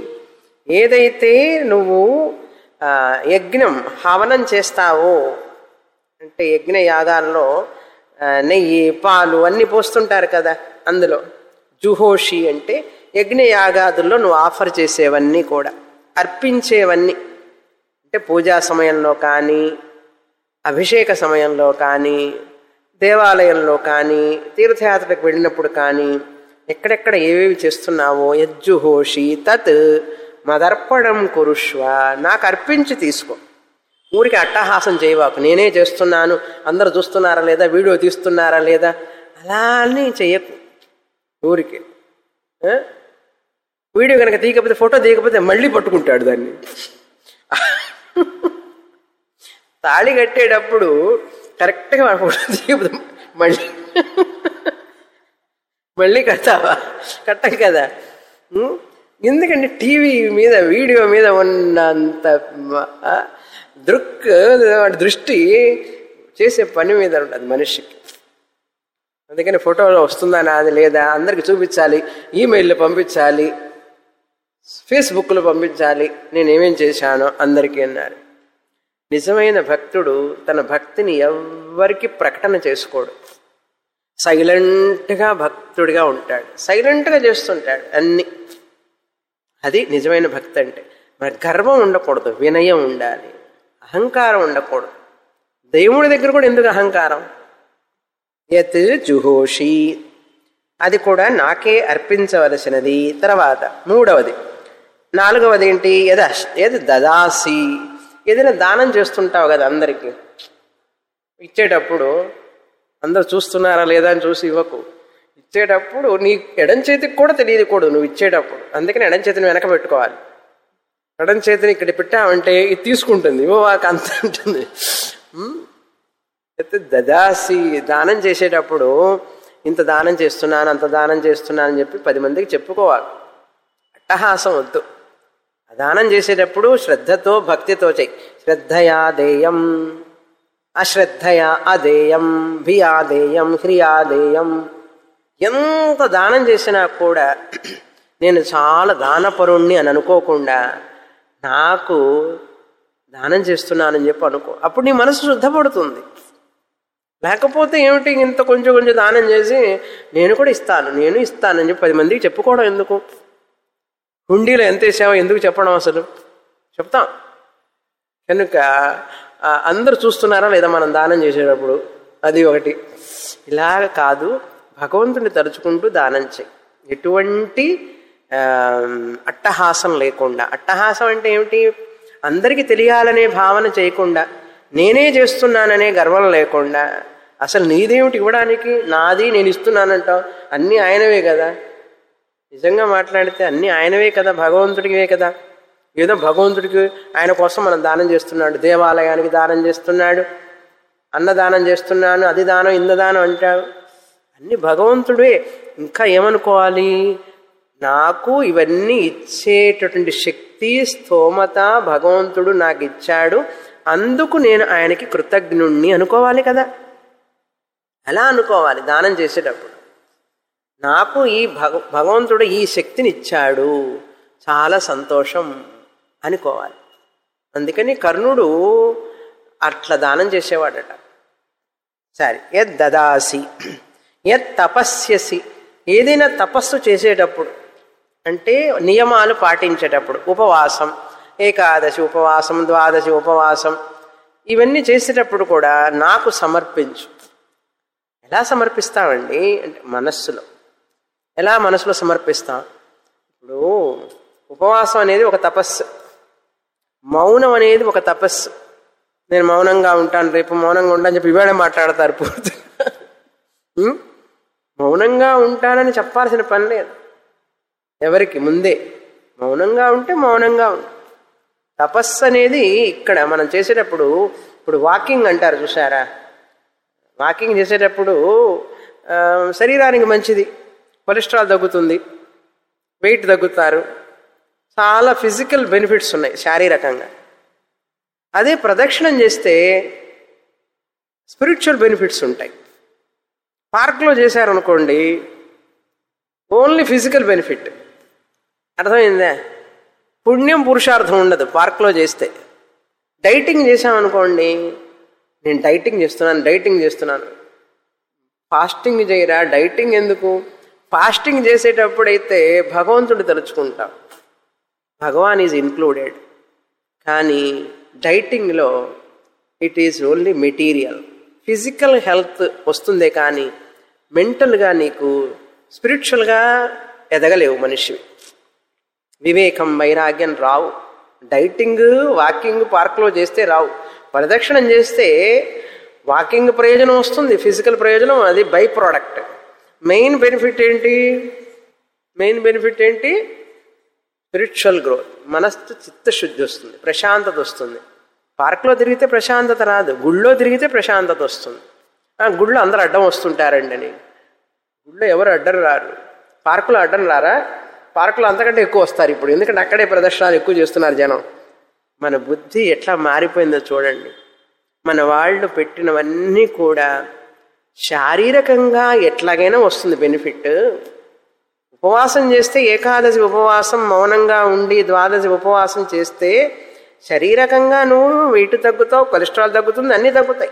ఏదైతే నువ్వు ఆ, యజ్ఞం హవనం చేస్తావో అంటే యజ్ఞ యాగాల్లో ఆ, నెయ్యి పాలు అన్నీ పోస్తుంటారు కదా అందులో జుహోషి అంటే యజ్ఞ యాగాదుల్లో నువ్వు ఆఫర్ చేసేవన్నీ కూడా అర్పించేవన్నీ అంటే పూజా సమయంలో కానీ అభిషేక సమయంలో కానీ దేవాలయంలో కానీ తీర్థయాత్రకు వెళ్ళినప్పుడు కానీ ఎక్కడెక్కడ ఏవేవి చేస్తున్నావో యజ్జుహోషి తత్ మదర్పణం కురుష్వ నాకు అర్పించి తీసుకో ఊరికి అట్టహాసం చేయవాకు నేనే చేస్తున్నాను అందరు చూస్తున్నారా లేదా వీడియో తీస్తున్నారా లేదా అలా అని చెయ్యకు ఊరికి ఆ? వీడియో కనుక తీయకపోతే ఫోటో తీయకపోతే మళ్ళీ పట్టుకుంటాడు దాన్ని తాళి కట్టేటప్పుడు కరెక్ట్గా మన ఫోటో తీయకపోతే మళ్ళీ మళ్ళీ కడతావా కట్టం కదా ఉం? ఎందుకంటే టీవీ మీద వీడియో మీద ఉన్నంత మ- ఆ, దృక్ వాడి దృష్టి చేసే పని మీద ఉంటుంది మనిషికి అందుకని ఫోటోలో వస్తుందా నాది లేదా అందరికి చూపించాలి ఈమెయిల్లో పంపించాలి ఫేస్బుక్లో పంపించాలి నేను ఏమేం చేశానో అందరికీ అన్నారు నిజమైన భక్తుడు తన భక్తిని ఎవ్వరికి ప్రకటన చేసుకోడు సైలెంట్గా భక్తుడిగా ఉంటాడు సైలెంట్గా చేస్తుంటాడు అన్ని అది నిజమైన భక్తి అంటే మన గర్వం ఉండకూడదు వినయం ఉండాలి అహంకారం ఉండకూడదు దేవుడి దగ్గర కూడా ఎందుకు అహంకారం యత్ జుహోషి అది కూడా నాకే అర్పించవలసినది తర్వాత మూడవది నాలుగవది ఏంటి యద ఏది దదాసి ఏదైనా దానం చేస్తుంటావు కదా అందరికీ ఇచ్చేటప్పుడు అందరు చూస్తున్నారా లేదా అని చూసి ఇవ్వకు ఇచ్చేటప్పుడు నీ ఎడం చేతికి కూడా తెలియకూడదు నువ్వు ఇచ్చేటప్పుడు అందుకని ఎడం చేతిని వెనక పెట్టుకోవాలి ఎడం చేతిని ఇక్కడ పెట్టావంటే ఇది తీసుకుంటుంది ఇవ్వవాక అంత ఉంటుంది ఉమ్? అయితే దదాసి దానం చేసేటప్పుడు ఇంత దానం చేస్తున్నాను అంత దానం చేస్తున్నాను అని చెప్పి పది మందికి చెప్పుకోవాలి అట్టహాసం వద్దు ఆ దానం చేసేటప్పుడు శ్రద్ధతో భక్తితో చెయ్యి శ్రద్ధయా దేయం అశ్రద్ధయా అదేయం భియాదేయం హ్రియాదేయం ఎంత దానం చేసినా కూడా నేను చాలా దానపరుణ్ణి అని అనుకోకుండా నాకు దానం చేస్తున్నానని చెప్పి అనుకో అప్పుడు నీ మనసు శుద్ధపడుతుంది లేకపోతే ఏమిటి ఇంత కొంచెం కొంచెం దానం చేసి నేను కూడా ఇస్తాను నేను ఇస్తాను అని చెప్పి పది మందికి చెప్పుకోవడం ఎందుకు హుండీలో ఎంత వేసావో ఎందుకు చెప్పడం అసలు చెప్తాం కనుక ఆ, అందరూ చూస్తున్నారా లేదా మనం దానం చేసేటప్పుడు అది ఒకటి ఇలాగ కాదు భగవంతుని తలుచుకుంటూ దానం చేయి ఎటువంటి ఆ, అట్టహాసం లేకుండా అట్టహాసం అంటే ఏమిటి అందరికీ తెలియాలనే భావన చేయకుండా నేనే చేస్తున్నాననే గర్వం లేకుండా అసలు నీదేమిటి ఇవ్వడానికి నాది నేను ఇస్తున్నానంటావు అన్నీ ఆయనవే కదా నిజంగా మాట్లాడితే అన్నీ ఆయనవే కదా భగవంతుడివే కదా ఏదో భగవంతుడికి ఆయన కోసం మనం దానం చేస్తున్నాడు దేవాలయానికి దానం చేస్తున్నాడు అన్నదానం చేస్తున్నాను అది దానం ఇంద దానం అంటాడు అన్ని భగవంతుడే ఇంకా ఏమనుకోవాలి నాకు ఇవన్నీ ఇచ్చేటటువంటి శక్తి స్తోమత భగవంతుడు నాకు ఇచ్చాడు అందుకు నేను ఆయనకి కృతజ్ఞుణ్ణి అనుకోవాలి కదా అలా అనుకోవాలి దానం చేసేటప్పుడు నాకు ఈ భగ భగవంతుడు ఈ శక్తిని ఇచ్చాడు చాలా సంతోషం అనుకోవాలి అందుకని కర్ణుడు అట్లా దానం చేసేవాడట సరే యద్ దదాసి యత్ తపస్యసి ఏదైనా తపస్సు చేసేటప్పుడు అంటే నియమాలు పాటించేటప్పుడు ఉపవాసం ఏకాదశి ఉపవాసం ద్వాదశి ఉపవాసం ఇవన్నీ చేసేటప్పుడు కూడా నాకు సమర్పించు ఎలా సమర్పిస్తామండి అంటే మనస్సులో ఎలా మనసులో సమర్పిస్తాం ఇప్పుడు ఉపవాసం అనేది ఒక తపస్సు మౌనం అనేది ఒక తపస్సు నేను మౌనంగా ఉంటాను రేపు మౌనంగా ఉంటాను చెప్పి ఇవాడే మాట్లాడతారు పూర్తి ఉం? మౌనంగా ఉంటానని చెప్పాల్సిన పని లేదు ఎవరికి ముందే మౌనంగా ఉంటే మౌనంగా ఉంటు తపస్సు అనేది ఇక్కడ మనం చేసేటప్పుడు ఇప్పుడు వాకింగ్ అంటారు చూసారా వాకింగ్ చేసేటప్పుడు ఆ, శరీరానికి మంచిది కొలెస్ట్రాల్ తగ్గుతుంది వెయిట్ తగ్గుతారు చాలా ఫిజికల్ బెనిఫిట్స్ ఉన్నాయి శారీరకంగా అదే ప్రదక్షిణం చేస్తే స్పిరిచువల్ బెనిఫిట్స్ ఉంటాయి పార్క్లో చేశారనుకోండి ఓన్లీ ఫిజికల్ బెనిఫిట్ అర్థమైందా పుణ్యం పురుషార్థం ఉండదు పార్క్లో చేస్తే డైటింగ్ చేసామనుకోండి నేను డైటింగ్ చేస్తున్నాను డైటింగ్ చేస్తున్నాను ఫాస్టింగ్ చేయరా డైటింగ్ ఎందుకు ఫాస్టింగ్ చేసేటప్పుడైతే భగవంతుడు తలుచుకుంటాం భగవాన్ ఈజ్ ఇన్క్లూడెడ్ కానీ డైటింగ్లో it is only material physical health వస్తుందే కానీ మెంటల్గా నీకు స్పిరిచువల్గా ఎదగలేవు మనిషి వివేకం వైరాగ్యం రావు డైటింగ్ వాకింగ్ పార్క్లో చేస్తే రావు ప్రదక్షిణం చేస్తే వాకింగ్ ప్రయోజనం వస్తుంది ఫిజికల్ ప్రయోజనం అది బై ప్రోడక్ట్ మెయిన్ బెనిఫిట్ ఏంటి మెయిన్ బెనిఫిట్ ఏంటి స్పిరిచువల్ గ్రోత్ మనస్సు చిత్తశుద్ధి వస్తుంది ప్రశాంతత వస్తుంది పార్క్లో తిరిగితే ప్రశాంతత రాదు గుళ్ళో తిరిగితే ప్రశాంతత వస్తుంది ఆ, గుళ్ళో అందరు అడ్డం వస్తుంటారండి అని గుళ్ళో ఎవరు అడ్డం రారు పార్కులో అడ్డం రారా పార్కులో అంతకంటే ఎక్కువ వస్తారు ఇప్పుడు ఎందుకంటే అక్కడే ప్రదర్శనలు ఎక్కువ చేస్తున్నారు జనం మన బుద్ధి ఎట్లా మారిపోయిందో చూడండి మన వాళ్ళు పెట్టినవన్నీ కూడా శారీరకంగా ఎట్లాగైనా వస్తుంది బెనిఫిట్ ఉపవాసం చేస్తే ఏకాదశి ఉపవాసం మౌనంగా ఉండి ద్వాదశి ఉపవాసం చేస్తే శారీరకంగా నువ్వు వెయిట్ తగ్గుతావు కొలెస్ట్రాల్ తగ్గుతుంది అన్నీ తగ్గుతాయి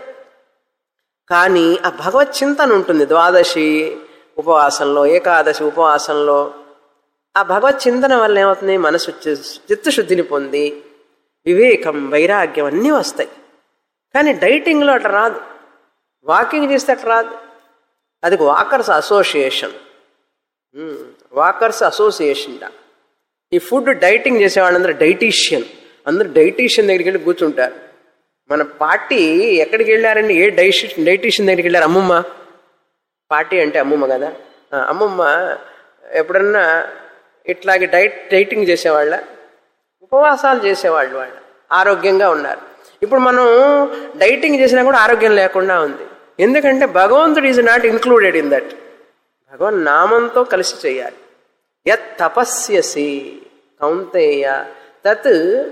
కానీ ఆ భగవత్ చింతన ఉంటుంది ద్వాదశి ఉపవాసంలో ఏకాదశి ఉపవాసంలో ఆ భగవత్ చింతన వల్ల ఏమవుతుంది మనసు చి- చిత్తశుద్ధిని పొంది వివేకం వైరాగ్యం అన్నీ వస్తాయి కానీ డైటింగ్లో అట్లా రాదు వాకింగ్ చేస్తే అట్లా రాదు అది walkers association um, walkers association డా. ఈ ఫుడ్ డైటింగ్ చేసేవాళ్ళందరూ డైటీషియన్ అందరూ డైటీషియన్ దగ్గరికి వెళ్ళి కూర్చుంటారు మన పార్టీ ఎక్కడికి వెళ్ళారండి ఏ డైషి డైటీషియన్ దగ్గరికి వెళ్ళారు అమ్మమ్మ పార్టీ అంటే అమ్మమ్మ కదా ఆ, అమ్మమ్మ ఎప్పుడన్నా ఇట్లాగే డైట్ డైటింగ్ చేసేవాళ్ళ ఉపవాసాలు చేసేవాళ్ళు వాళ్ళు ఆరోగ్యంగా ఉన్నారు ఇప్పుడు మనం డైటింగ్ చేసినా కూడా ఆరోగ్యం లేకుండా ఉంది ఎందుకంటే భగవంతుడు is not included in that Bhagavan నామంతో కలిసి చేయాలి యత్ తపస్యసి కౌంతేయ తత్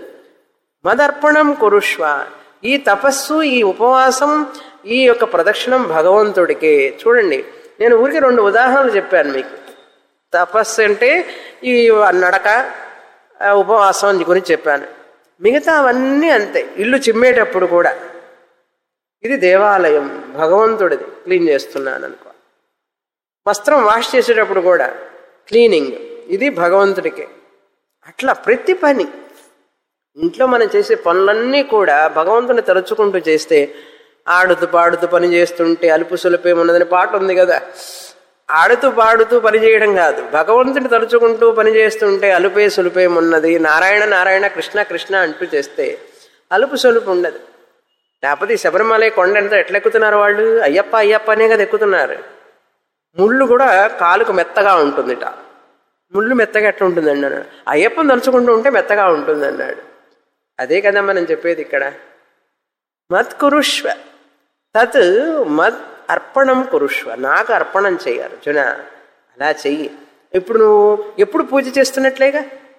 మదర్పణం కురుష్వ ఈ తపస్సు ఈ ఉపవాసం ఈ యొక్క ప్రదక్షిణం భగవంతుడికే చూడండి నేను ఊరికి రెండు ఉదాహరణలు చెప్పాను మీకు తపస్సు అంటే ఈ నడక ఆ, ఉపవాసం గురించి చెప్పాను మిగతా అవన్నీ అంతే ఇల్లు చిమ్మేటప్పుడు కూడా ఇది దేవాలయం భగవంతుడిది క్లీన్ చేస్తున్నాను అనుకో వస్త్రం వాష్ చేసేటప్పుడు కూడా క్లీనింగ్ ఇది భగవంతుడికే అట్లా ప్రతి పని ఇంట్లో మనం చేసే పనులన్నీ కూడా భగవంతుని తలుచుకుంటూ చేస్తే ఆడుతూ పాడుతూ పని చేస్తుంటే అలుపు సులుపేమున్నదని పాట ఉంది కదా ఆడుతూ పాడుతూ పని చేయడం కాదు భగవంతుని తలుచుకుంటూ పని చేస్తుంటే అలుపే సులుపేమున్నది నారాయణ నారాయణ కృష్ణ కృష్ణ అంటూ చేస్తే అలుపు సొలుపు ఉండదు లేకపోతే ఈ శబరిమల కొండ ఎంత ఎట్లా ఎక్కుతున్నారు వాళ్ళు అయ్యప్ప అయ్యప్ప అనే కదా ఎక్కుతున్నారు ముళ్ళు కూడా కాలుకు మెత్తగా ఉంటుందిట ముళ్ళు మెత్తగా ఎట్లా ఉంటుంది అన్నాడు అయ్యప్పని తలుచుకుంటూ ఉంటే మెత్తగా ఉంటుంది అన్నాడు అదే కదా మనం చెప్పేది ఇక్కడ మత్ కురుష్వ తత్ మత్ అర్పణం కురుష్వ నాకు అర్పణం చెయ్యి అర్జున అలా చెయ్యి ఇప్పుడు నువ్వు ఎప్పుడు పూజ చేస్తున్నట్లేగా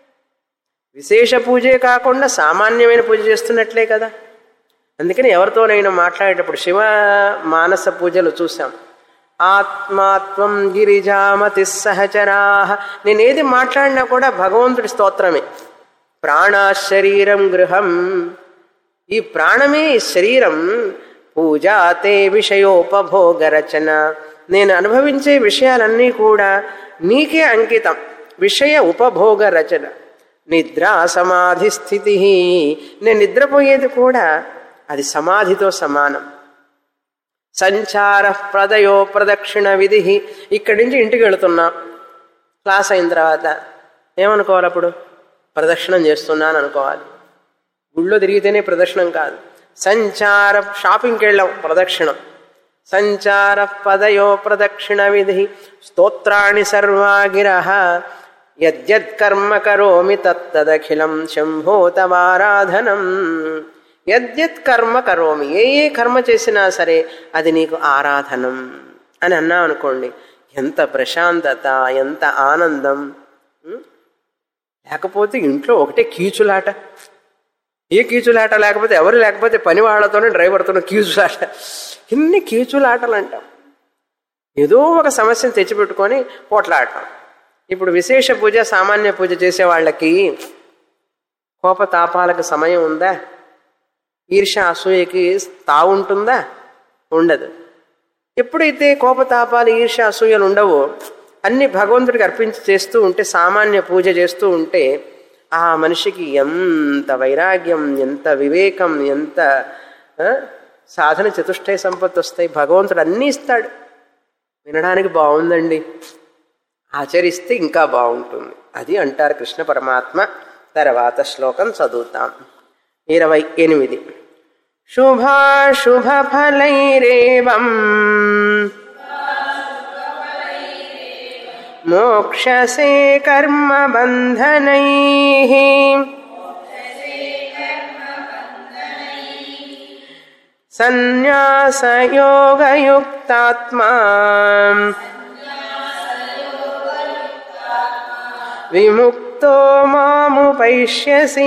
విశేష పూజే కాకుండా సామాన్యమైన పూజ చేస్తున్నట్లే కదా అందుకని ఎవరితోనైనా మాట్లాడేటప్పుడు శివ మానస పూజలు చూసాం ఆత్మాత్వం గిరిజామతి సహచరా నేనేది మాట్లాడినా కూడా భగవంతుడి స్తోత్రమే ప్రాణ శరీరం గృహం ఈ ప్రాణమే ఈ శరీరం పూజా తే విషయోపభోగ రచన నేను అనుభవించే విషయాలన్నీ కూడా నీకే అంకితం విషయ ఉపభోగ రచన నిద్ర సమాధి స్థితి నేను నిద్రపోయేది కూడా అది సమాధితో సమానం సంచార ప్రదయో ప్రదక్షిణ విధి ఇక్కడి నుంచి ఇంటికి వెళుతున్నా క్లాస్ అయిన తర్వాత ఏమనుకోవాలి అప్పుడు ప్రదక్షిణం చేస్తున్నాను అనుకోవాలి గుళ్ళో తిరిగితేనే ప్రదక్షిణం కాదు సంచార షాపింగ్కి వెళ్ళాం ప్రదక్షిణం సంచార పదయో ప్రదక్షిణ విధి స్తోత్రాణి సర్వాగిర యద్యత్ కర్మ కరోమి తత్తదఖిలం శంభో తవారాధనం యద్యత్ కర్మ కరోమి ఏ ఏ కర్మ చేసినా సరే అది నీకు ఆరాధనం అని అన్నాం అనుకోండి ఎంత ప్రశాంతత ఎంత ఆనందం ఉం? లేకపోతే ఇంట్లో ఒకటే కీచులాట ఏ కీచులాట లేకపోతే ఎవరు లేకపోతే పని వాళ్ళతోనే డ్రైవర్తోనే కీచులాట ఇన్ని కీచులాటలు అంటాం ఏదో ఒక సమస్యను తెచ్చిపెట్టుకొని పోట్లాడటం ఇప్పుడు విశేష పూజ సామాన్య పూజ చేసే వాళ్ళకి కోపతాపాలకు సమయం ఉందా ఈర్ష అసూయకి తావుంటుందా ఉండదు ఎప్పుడైతే కోపతాపాలు ఈర్ష అసూయలు ఉండవో అన్ని భగవంతుడికి అర్పించి చేస్తూ ఉంటే సామాన్య పూజ చేస్తూ ఉంటే ఆ మనిషికి ఎంత వైరాగ్యం ఎంత వివేకం ఎంత ఆ, సాధన చతుష్టయ సంపత్తి వస్తాయి భగవంతుడు అన్నీ ఇస్తాడు వినడానికి బాగుందండి ఆచరిస్తే ఇంకా బాగుంటుంది అది అంటారు కృష్ణ పరమాత్మ తర్వాత శ్లోకం చదువుతాం ఇరవై ఎనిమిది శుభాశుభ ఫలైరేవం మోక్షసే కర్మ బంధనై సన్యాసయోగయుక్తాత్మా విముక్తో మాముపైష్యసి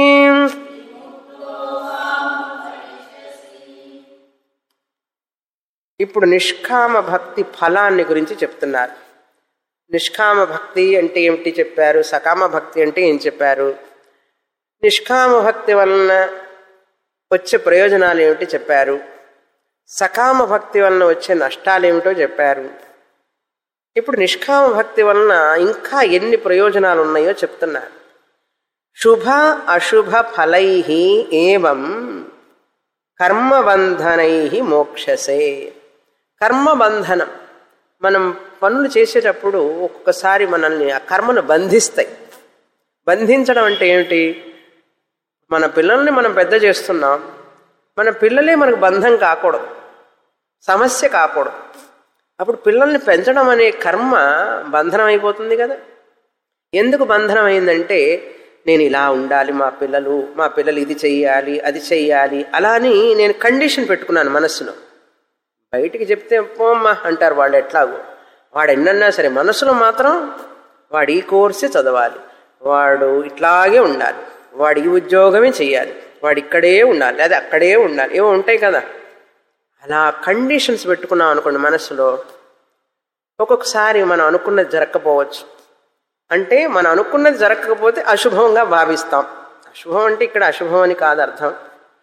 ఇప్పుడు నిష్కామ భక్తి ఫలాన్ని గురించి చెప్తున్నారు నిష్కామ భక్తి అంటే ఏమిటి చెప్పారు సకామ భక్తి అంటే ఏం చెప్పారు నిష్కామ భక్తి వలన వచ్చే ప్రయోజనాలు ఏమిటి చెప్పారు సకామ భక్తి వలన వచ్చే నష్టాలు ఏమిటో చెప్పారు ఇప్పుడు నిష్కామ భక్తి వలన ఇంకా ఎన్ని ప్రయోజనాలు ఉన్నాయో చెప్తున్నారు శుభ అశుభ ఫలై ఏవం కర్మబంధనై మోక్షసే కర్మబంధనం మనం పనులు చేసేటప్పుడు ఒక్కొక్కసారి మనల్ని ఆ కర్మను బంధిస్తాయి బంధించడం అంటే ఏమిటి మన పిల్లల్ని మనం పెద్ద చేస్తున్నాం మన పిల్లలే మనకు బంధం కాకూడదు సమస్య కాకూడదు అప్పుడు పిల్లల్ని పెంచడం అనే కర్మ బంధనం అయిపోతుంది కదా ఎందుకు బంధనం అయిందంటే నేను ఇలా ఉండాలి మా పిల్లలు మా పిల్లలు ఇది చెయ్యాలి అది చెయ్యాలి అలా అని నేను కండిషన్ పెట్టుకున్నాను మనస్సులో బయటికి చెప్తే పోమ్మా అంటారు వాళ్ళు ఎట్లాగో వాడు ఎన్నన్నా సరే మనసులో మాత్రం వాడు ఈ కోర్సే చదవాలి వాడు ఇట్లాగే ఉండాలి వాడు ఈ ఉద్యోగమే చెయ్యాలి వాడు ఇక్కడే ఉండాలి లేదా అక్కడే ఉండాలి ఏవో ఉంటాయి కదా అలా కండిషన్స్ పెట్టుకున్నాం అనుకోండి మనసులో ఒక్కొక్కసారి మనం అనుకున్నది జరగకపోవచ్చు అంటే మనం అనుకున్నది జరగకపోతే అశుభంగా భావిస్తాం అశుభం అంటే ఇక్కడ అశుభం అని కాదు అర్థం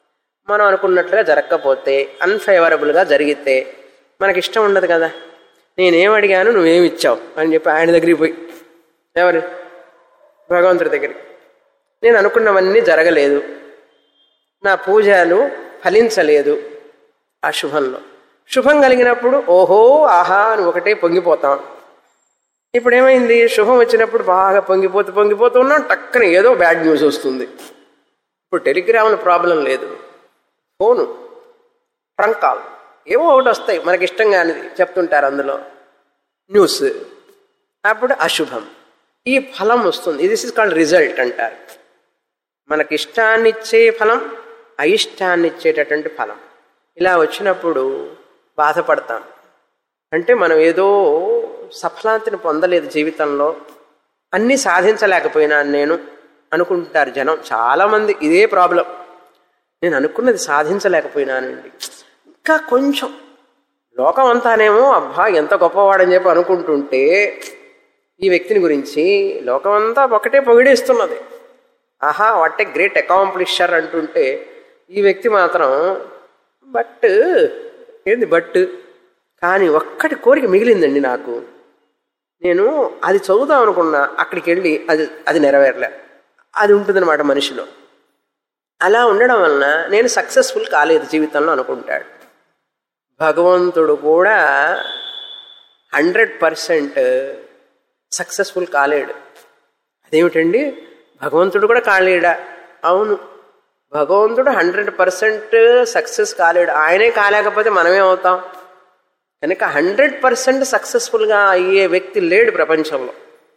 మనం అనుకున్నట్లుగా జరగకపోతే అన్ఫేవరబుల్గా జరిగితే మనకి ఇష్టం ఉండదు కదా నేనేం అడిగాను నువ్వేమి ఇచ్చావు అని చెప్పి ఆయన దగ్గరికి పోయి ఎవరు భగవంతుడి దగ్గరికి నేను అనుకున్నవన్నీ జరగలేదు నా పూజలు ఫలించలేదు ఆ శుభంలో శుభం కలిగినప్పుడు ఓహో ఆహా అని ఒకటే పొంగిపోతాం ఇప్పుడు ఏమైంది శుభం వచ్చినప్పుడు బాగా పొంగిపోతూ పొంగిపోతూ ఉన్నాం టక్కన ఏదో బ్యాడ్ న్యూస్ వస్తుంది ఇప్పుడు టెలిగ్రామ్లో ప్రాబ్లం లేదు ఫోను ట్రంక్ కాల్ ఏవో ఒకటి వస్తాయి మనకి ఇష్టం కానిది చెప్తుంటారు అందులో న్యూస్ అప్పుడు అశుభం ఈ ఫలం వస్తుంది ఇది ఇస్ కాల్డ్ రిజల్ట్ అంటారు మనకి ఇష్టాన్ని ఇచ్చే ఫలం అయిష్టాన్ని ఇచ్చేటటువంటి ఫలం ఇలా వచ్చినప్పుడు బాధపడతాం అంటే మనం ఏదో సఫలాంతిని పొందలేదు జీవితంలో అన్నీ సాధించలేకపోయినాను నేను అనుకుంటారు జనం చాలామంది ఇదే ప్రాబ్లం నేను అనుకున్నది సాధించలేకపోయినానండి ఇంకా కొంచెం లోకం అంతానేమో అబ్బా ఎంత గొప్పవాడని చెప్పి అనుకుంటుంటే ఈ వ్యక్తిని గురించి లోకమంతా ఒకటే పొగిడేస్తున్నది ఆహా వాట్ ఏ గ్రేట్ అకాంప్లిషర్ అంటుంటే ఈ వ్యక్తి మాత్రం బట్ ఏంది బట్ కానీ ఒక్కటి కోరిక మిగిలిందండి నాకు నేను అది చదువుదాం అనుకున్నా అక్కడికి వెళ్ళి అది అది నెరవేరలే అది ఉంటుందన్నమాట మనిషిలో అలా ఉండడం వలన నేను సక్సెస్ఫుల్ కాలేదు జీవితంలో అనుకుంటాడు భగవంతుడు కూడా హండ్రెడ్ పర్సెంట్ సక్సెస్ఫుల్ కాలేడు అదేమిటండి భగవంతుడు కూడా కాలేడా అవును భగవంతుడు హండ్రెడ్ పర్సెంట్ సక్సెస్ కాలేడు ఆయనే కాలేకపోతే మనమే అవుతాం కనుక హండ్రెడ్ పర్సెంట్ సక్సెస్ఫుల్గా అయ్యే వ్యక్తి లేడు ప్రపంచంలో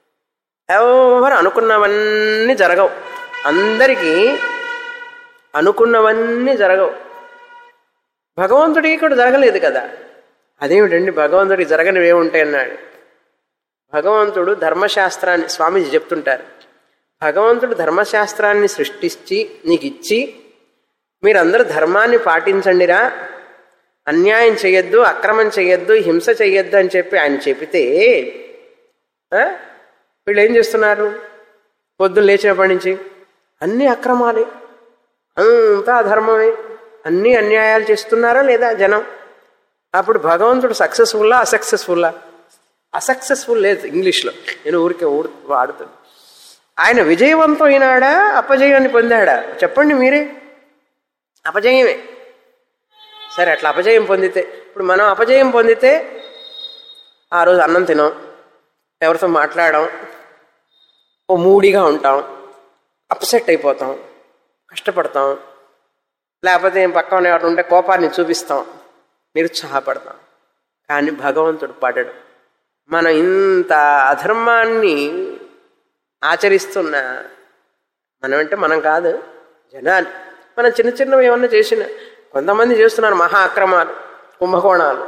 ఎవరు అనుకున్నవన్నీ జరగవు అందరికీ అనుకున్నవన్నీ జరగవు భగవంతుడికి కూడా జరగలేదు కదా అదేమిటండి భగవంతుడికి జరగనివి ఏముంటాయి అన్నాడు భగవంతుడు ధర్మశాస్త్రాన్ని స్వామీజీ చెప్తుంటారు భగవంతుడు ధర్మశాస్త్రాన్ని సృష్టించి నీకు ఇచ్చి మీరందరూ ధర్మాన్ని పాటించండిరా అన్యాయం చేయొద్దు అక్రమం చేయొద్దు హింస చేయొద్దు అని చెప్పి ఆయన చెబితే ఆ? వీళ్ళు ఏం చేస్తున్నారు పొద్దున్న లేచినప్పటి నుంచి అన్ని అక్రమాలే అంతా అధర్మమే అన్ని అన్యాయాలు చేస్తున్నారా లేదా జనం అప్పుడు భగవంతుడు సక్సెస్ఫుల్లా అసక్సెస్ఫుల్లా అసక్సెస్ఫుల్ లేదు ఇంగ్లీష్లో నేను ఊరికే ఊడు వాడుతాను ఆయన విజయవంతం అయినాడా అపజయాన్ని పొందాడా చెప్పండి మీరే అపజయమే సరే అట్లా అపజయం పొందితే ఇప్పుడు మనం అపజయం పొందితే ఆ రోజు అన్నం తినాం ఎవరితో మాట్లాడడం ఓ మూడీగా ఉంటాం అప్సెట్ అయిపోతాం కష్టపడతాం లేకపోతే ఏం పక్కన ఎవరు ఉంటే కోపాన్ని చూపిస్తాం నిరుత్సాహపడతాం కానీ భగవంతుడు పడడు మనం ఇంత అధర్మాన్ని ఆచరిస్తున్న మనం అంటే మనం కాదు జనాలు మనం చిన్న చిన్నవి ఏమన్నా చేసిన కొంతమంది చేస్తున్నారు మహా అక్రమాలు కుంభకోణాలు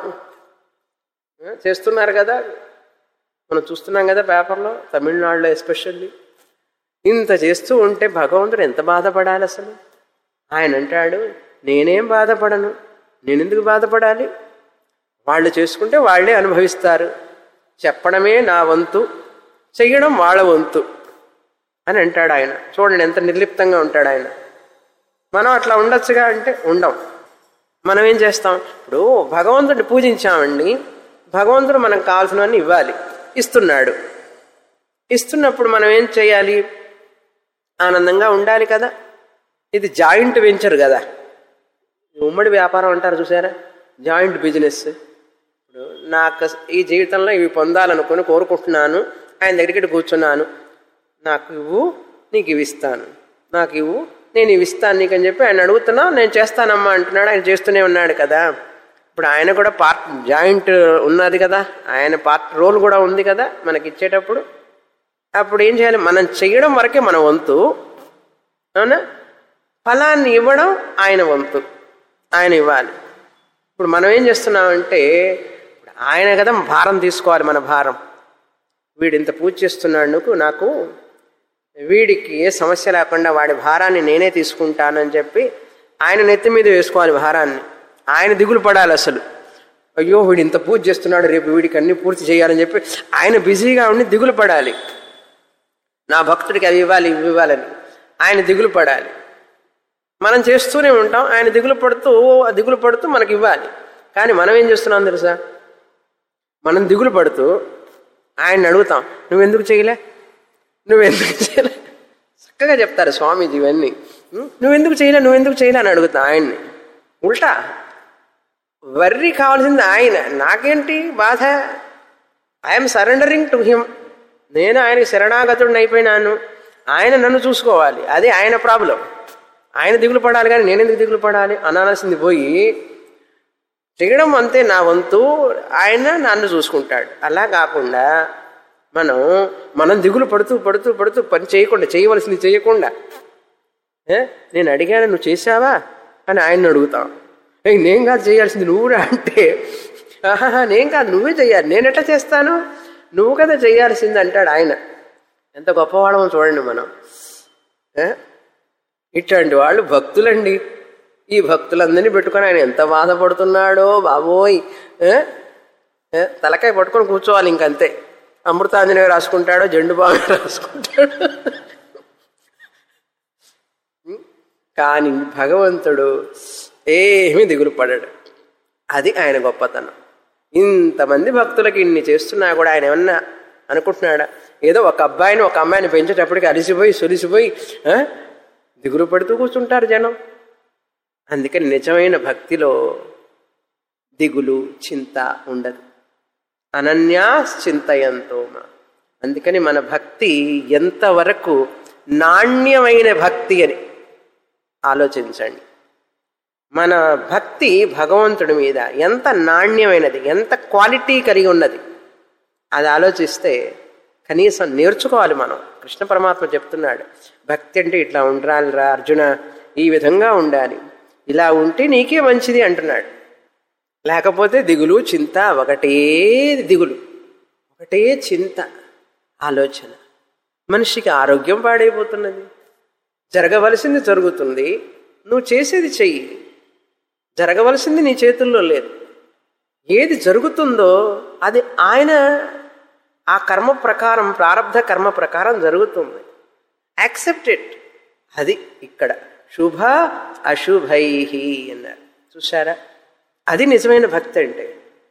ఆ, చేస్తున్నారు కదా మనం చూస్తున్నాం కదా పేపర్లో తమిళనాడులో ఎస్పెషల్లీ ఇంత చేస్తూ ఉంటే భగవంతుడు ఎంత బాధపడాలి అసలు ఆయన అంటాడు నేనేం బాధపడను నేనెందుకు బాధపడాలి వాళ్ళు చేసుకుంటే వాళ్ళే అనుభవిస్తారు చెప్పడమే నా వంతు చెయ్యడం వాళ్ళ వంతు అని అంటాడు ఆయన చూడండి ఎంత నిర్లిప్తంగా ఉంటాడు ఆయన మనం అట్లా ఉండొచ్చుగా అంటే ఉండం మనం ఏం చేస్తాం ఇప్పుడు భగవంతుడిని పూజించామండి భగవంతుడు మనకు కావాల్సినవన్నీ ఇవ్వాలి ఇస్తున్నాడు ఇస్తున్నప్పుడు మనం ఏం చేయాలి ఆనందంగా ఉండాలి కదా ఇది జాయింట్ వెంచర్ కదా ఉమ్మడి వ్యాపారం అంటారు చూసారా జాయింట్ బిజినెస్ ఇప్పుడు నాకు ఈ జీవితంలో ఇవి పొందాలనుకుని కోరుకుంటున్నాను ఆయన దగ్గరికి కూర్చున్నాను నాకు ఇవ్వు నీకు ఇవి ఇస్తాను నాకు ఇవ్వు నేను ఇవి ఇస్తాను నీకు అని చెప్పి ఆయన అడుగుతున్నా నేను చేస్తానమ్మా అంటున్నాడు ఆయన చేస్తూనే ఉన్నాడు కదా ఇప్పుడు ఆయన కూడా పార్ట్ జాయింట్ ఉన్నది కదా ఆయన పార్ట్ రోల్ కూడా ఉంది కదా మనకి ఇచ్చేటప్పుడు అప్పుడు ఏం చేయాలి మనం చెయ్యడం వరకే మన వంతు అవునా ఫలాన్ని ఇవ్వడం ఆయన వంతు ఆయన ఇవ్వాలి ఇప్పుడు మనం ఏం చేస్తున్నామంటే ఇప్పుడు ఆయన కదా భారం తీసుకోవాలి మన భారం వీడు ఇంత పూజ చేస్తున్నాడు నాకు వీడికి ఏ సమస్య లేకుండా వాడి భారాన్ని నేనే తీసుకుంటానని చెప్పి ఆయన నెత్తి మీద వేసుకోవాలి భారాన్ని ఆయన దిగులు పడాలి అసలు అయ్యో వీడు ఇంత పూజ చేస్తున్నాడు రేపు వీడికి అన్ని పూర్తి చేయాలని చెప్పి ఆయన బిజీగా ఉండి దిగులు పడాలి నా భక్తుడికి అవి ఇవ్వాలి ఇవి ఇవ్వాలని ఆయన దిగులు పడాలి మనం చేస్తూనే ఉంటాం ఆయన దిగులు పడుతూ ఆ దిగులు పడుతూ మనకి ఇవ్వాలి కానీ మనం ఏం చేస్తున్నాం తెలుసా మనం దిగులు పడుతూ ఆయన్ని అడుగుతాం నువ్వెందుకు చేయలే నువ్వెందుకు చేయలే చక్కగా చెప్తారు స్వామీజీ ఇవన్నీ "ఉం? నువ్వెందుకు చేయలే నువ్వెందుకు చేయలే అని అడుగుతా ఆయన్ని ఉల్టా వర్రి కావాల్సింది ఆయన నాకేంటి బాధ ఐఎమ్ సరెండరింగ్ టు హిమ్ నేను ఆయనకి శరణాగతుడిని అయిపోయినాను ఆయన నన్ను చూసుకోవాలి అది ఆయన ప్రాబ్లం ఆయన దిగులు పడాలి కానీ నేను ఎందుకు దిగులు పడాలి అనాల్సింది పోయి చేయడం అంతే నా వంతు ఆయన నన్ను చూసుకుంటాడు అలా కాకుండా మనం మనం దిగులు పడుతూ పడుతూ పడుతూ పని చేయకుండా చేయవలసింది చేయకుండా ఏ నేను అడిగాను నువ్వు చేసావా అని ఆయన్ని అడుగుతాం ఏ నేను కాదు చేయాల్సింది నువ్వురా అంటే ఆహాహా నేను కాదు నువ్వే చెయ్యాలి నేను ఎట్లా చేస్తాను నువ్వు కదా చేయాల్సింది అంటాడు ఆయన ఎంత గొప్పవాళ్ళమో చూడండి మనం ఏ? ఇట్లాంటి వాళ్ళు భక్తులండి ఈ భక్తులందరినీ పెట్టుకొని ఆయన ఎంత బాధపడుతున్నాడో బాబోయ్ ఏ? ఏ? తలకాయ పట్టుకొని కూర్చోవాలి ఇంకంతే అమృతాంజనేయ రాసుకుంటాడో జెండు బాగా రాసుకుంటాడు కానీ భగవంతుడు ఏమీ దిగులు పడాడు అది ఆయన గొప్పతనం ఇంతమంది భక్తులకి ఇన్ని చేస్తున్నా కూడా ఆయన ఏమన్నా అనుకుంటున్నాడా ఏదో ఒక అబ్బాయిని ఒక అమ్మాయిని పెంచేటప్పటికి అలిసిపోయి సొలిసిపోయి ఆ? దిగులు పడుతూ కూర్చుంటారు జనం అందుకని నిజమైన భక్తిలో దిగులు చింత ఉండదు అనన్యా చింతయంతోమ అందుకని మన భక్తి ఎంతవరకు నాణ్యమైన భక్తి అని ఆలోచించండి మన భక్తి భగవంతుడి మీద ఎంత నాణ్యమైనది ఎంత క్వాలిటీ కలిగి ఉన్నది అది ఆలోచిస్తే కనీసం నేర్చుకోవాలి మనం కృష్ణ పరమాత్మ చెప్తున్నాడు భక్తి అంటే ఇట్లా ఉండాలిరా అర్జున ఈ విధంగా ఉండాలి ఇలా ఉంటే నీకే మంచిది అంటున్నాడు లేకపోతే దిగులు చింత ఒకటే దిగులు ఒకటే చింత ఆలోచన మనిషికి ఆరోగ్యం పాడైపోతున్నది జరగవలసింది జరుగుతుంది నువ్వు చేసేది చెయ్యి జరగవలసింది నీ చేతుల్లో లేదు ఏది జరుగుతుందో అది ఆయన ఆ కర్మ ప్రకారం ప్రారంధ కర్మ ప్రకారం జరుగుతుంది యాక్సెప్ట్ ఇట్ అది ఇక్కడ శుభ అశుభై అన్నారు చూసారా అది నిజమైన భక్తి అంటే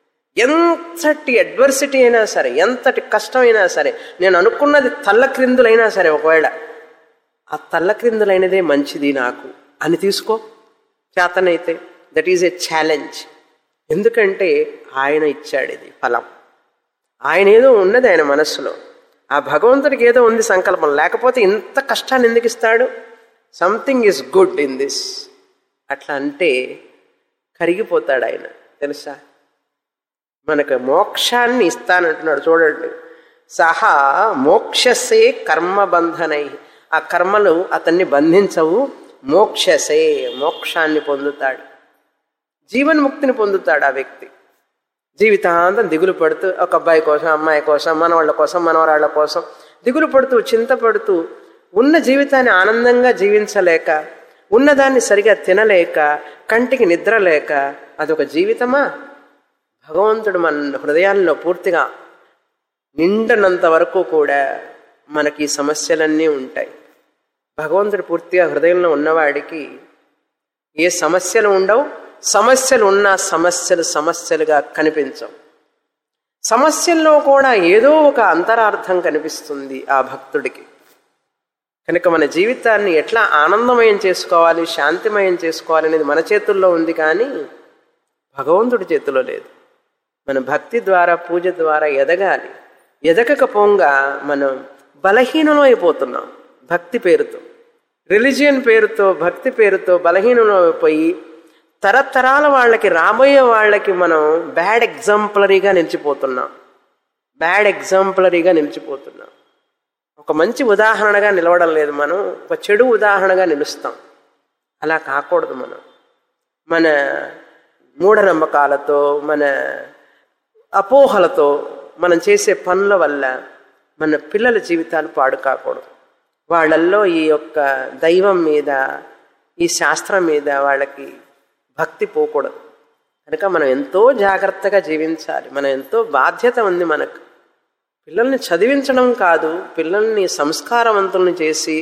ఎంతటి అడ్వర్సిటీ అయినా సరే ఎంతటి కష్టమైనా సరే నేను అనుకున్నది తల్లక్రిందులైనా సరే ఒకవేళ ఆ తల్లక్రిందులైనదే మంచిది నాకు అని తీసుకో చేతనైతే దట్ ఈజ్ ఎ ఛాలెంజ్ ఎందుకంటే ఆయన ఇచ్చాడు ఇది ఫలం ఆయన ఏదో ఉన్నది ఆయన మనస్సులో ఆ భగవంతుడికి ఏదో ఉంది సంకల్పం లేకపోతే ఇంత కష్టాన్ని ఎందుకు ఇస్తాడు something is good in this అట్లా అంటే కరిగిపోతాడు ఆయన తెలుసా మనకు మోక్షాన్ని ఇస్తానంటున్నాడు చూడండి సహా మోక్షసే కర్మబంధనై ఆ కర్మలు అతన్ని బంధించవు మోక్షసే మోక్షాన్ని పొందుతాడు జీవన్ముక్తిని పొందుతాడు ఆ వ్యక్తి జీవితాంతం దిగులు పడుతూ ఒక అబ్బాయి కోసం అమ్మాయి కోసం మనవాళ్ళ కోసం మనవరాళ్ళ కోసం దిగులు పడుతూ చింతపడుతూ ఉన్న జీవితాన్ని ఆనందంగా జీవించలేక ఉన్నదాన్ని సరిగా తినలేక కంటికి నిద్ర లేక అదొక జీవితమా భగవంతుడు మన హృదయాల్లో పూర్తిగా నిండనంత వరకు కూడా మనకి ఈ సమస్యలన్నీ ఉంటాయి భగవంతుడు పూర్తిగా హృదయంలో ఉన్నవాడికి ఏ సమస్యలు ఉండవు సమస్యలు ఉన్నా సమస్యలు సమస్యలుగా కనిపించవు సమస్యల్లో కూడా ఏదో ఒక అంతరార్థం కనిపిస్తుంది ఆ భక్తుడికి కనుక మన జీవితాన్ని ఎట్లా ఆనందమయం చేసుకోవాలి శాంతిమయం చేసుకోవాలి అనేది మన చేతుల్లో ఉంది కానీ భగవంతుడి చేతిలో లేదు మన భక్తి ద్వారా పూజ ద్వారా ఎదగాలి ఎదగకపోగా మనం బలహీనం అయిపోతున్నాం భక్తి పేరుతో రిలిజియన్ పేరుతో భక్తి పేరుతో బలహీనం అయిపోయి తరతరాల వాళ్ళకి రాబోయే వాళ్ళకి మనం బ్యాడ్ ఎగ్జాంపులరీగా నిలిచిపోతున్నాం బ్యాడ్ ఎగ్జాంపులరీగా నిలిచిపోతున్నాం ఒక మంచి ఉదాహరణగా నిలవడం లేదు మనం ఒక చెడు ఉదాహరణగా నిలుస్తాం అలా కాకూడదు మనం మన మూఢనమ్మకాలతో మన అపోహలతో మనం చేసే పనుల వల్ల మన పిల్లల జీవితాలు పాడు కాకూడదు వాళ్ళల్లో ఈ యొక్క దైవం మీద ఈ శాస్త్రం మీద వాళ్ళకి భక్తి పోకూడదు కనుక మనం ఎంతో జాగ్రత్తగా జీవించాలి మనం ఎంతో బాధ్యత ఉంది మనకు పిల్లల్ని చదివించడం కాదు పిల్లల్ని సంస్కారవంతుల్ని చేసి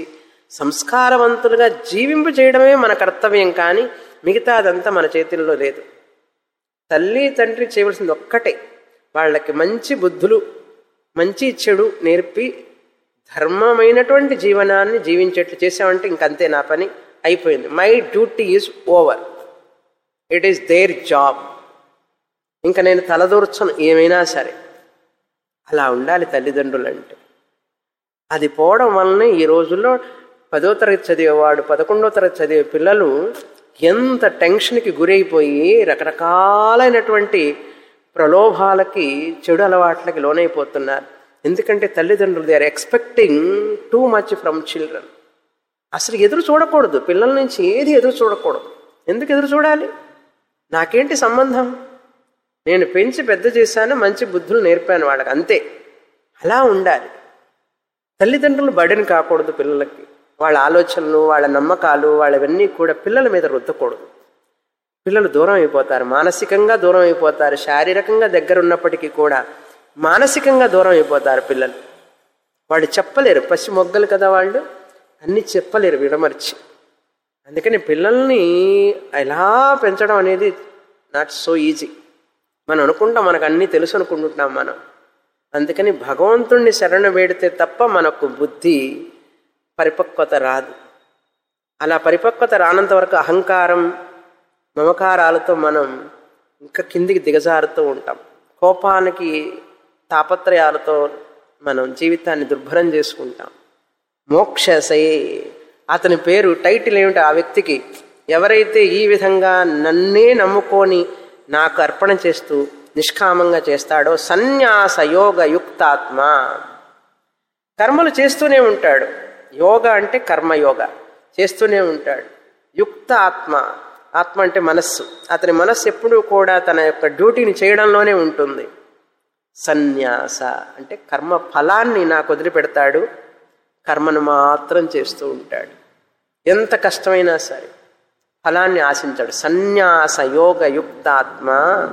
సంస్కారవంతులుగా జీవింపు చేయడమే మన కర్తవ్యం కానీ మిగతాదంతా మన చేతుల్లో లేదు తల్లి తండ్రి చేయవలసింది ఒక్కటే వాళ్ళకి మంచి బుద్ధులు మంచి చెడు నేర్పి ధర్మమైనటువంటి జీవనాన్ని జీవించేట్లు చేసామంటే ఇంకంతే నా పని అయిపోయింది my duty is over it is their job ఇంకా నేను తలదూర్చను ఏమైనా సరే అలా ఉండాలి తల్లిదండ్రులు అంటే అది పోవడం వల్లనే ఈ రోజుల్లో పదో తరగతి చదివేవాడు పదకొండో తరగతి చదివే పిల్లలు ఎంత టెన్షన్కి గురైపోయి రకరకాలైనటువంటి ప్రలోభాలకి చెడు అలవాట్లకి లోనైపోతున్నారు ఎందుకంటే తల్లిదండ్రులు they are expecting too much from children అసలు ఎదురు చూడకూడదు పిల్లల నుంచి ఏది ఎదురు చూడకూడదు ఎందుకు ఎదురు చూడాలి నాకేంటి సంబంధం నేను పెంచి పెద్ద చేశాను మంచి బుద్ధులు నేర్పాను వాళ్ళకి అంతే అలా ఉండాలి తల్లిదండ్రులు బడిని కాకూడదు పిల్లలకి వాళ్ళ ఆలోచనలు వాళ్ళ నమ్మకాలు వాళ్ళవన్నీ కూడా పిల్లల మీద రుద్దకూడదు పిల్లలు దూరం అయిపోతారు మానసికంగా దూరం అయిపోతారు శారీరకంగా దగ్గర ఉన్నప్పటికీ కూడా మానసికంగా దూరం అయిపోతారు పిల్లలు వాళ్ళు చెప్పలేరు పసి మొగ్గలు కదా వాళ్ళు అన్నీ చెప్పలేరు విడమర్చి అందుకని పిల్లల్ని ఎలా పెంచడం అనేది నాట్ సో ఈజీ మనం అనుకుంటాం మనకు అన్నీ తెలుసు అనుకుంటున్నాం మనం అందుకని భగవంతుణ్ణి శరణ వేడితే తప్ప మనకు బుద్ధి పరిపక్వత రాదు అలా పరిపక్వత రానంత వరకు అహంకారం మమకారాలతో మనం ఇంకా కిందికి దిగజారుతూ ఉంటాం కోపానికి తాపత్రయాలతో మనం జీవితాన్ని దుర్భరం చేసుకుంటాం మోక్షసే అతని పేరు టైటిల్ ఏమిటి ఆ వ్యక్తికి ఎవరైతే ఈ విధంగా నన్నే నమ్ముకొని నాకు అర్పణ చేస్తూ నిష్కామంగా చేస్తాడో సన్యాస యోగ యుక్తాత్మ కర్మలు చేస్తూనే ఉంటాడు యోగ అంటే కర్మయోగ చేస్తూనే ఉంటాడు యుక్త ఆత్మ ఆత్మ అంటే మనస్సు అతని మనస్సు ఎప్పుడూ కూడా తన యొక్క డ్యూటీని చేయడంలోనే ఉంటుంది సన్యాస అంటే కర్మ ఫలాన్ని నాకు వదిలిపెడతాడు కర్మను మాత్రం చేస్తూ ఉంటాడు ఎంత కష్టమైనా సరే ఫలాన్ని ఆశించాడు సన్యాస యోగ యుక్తాత్మ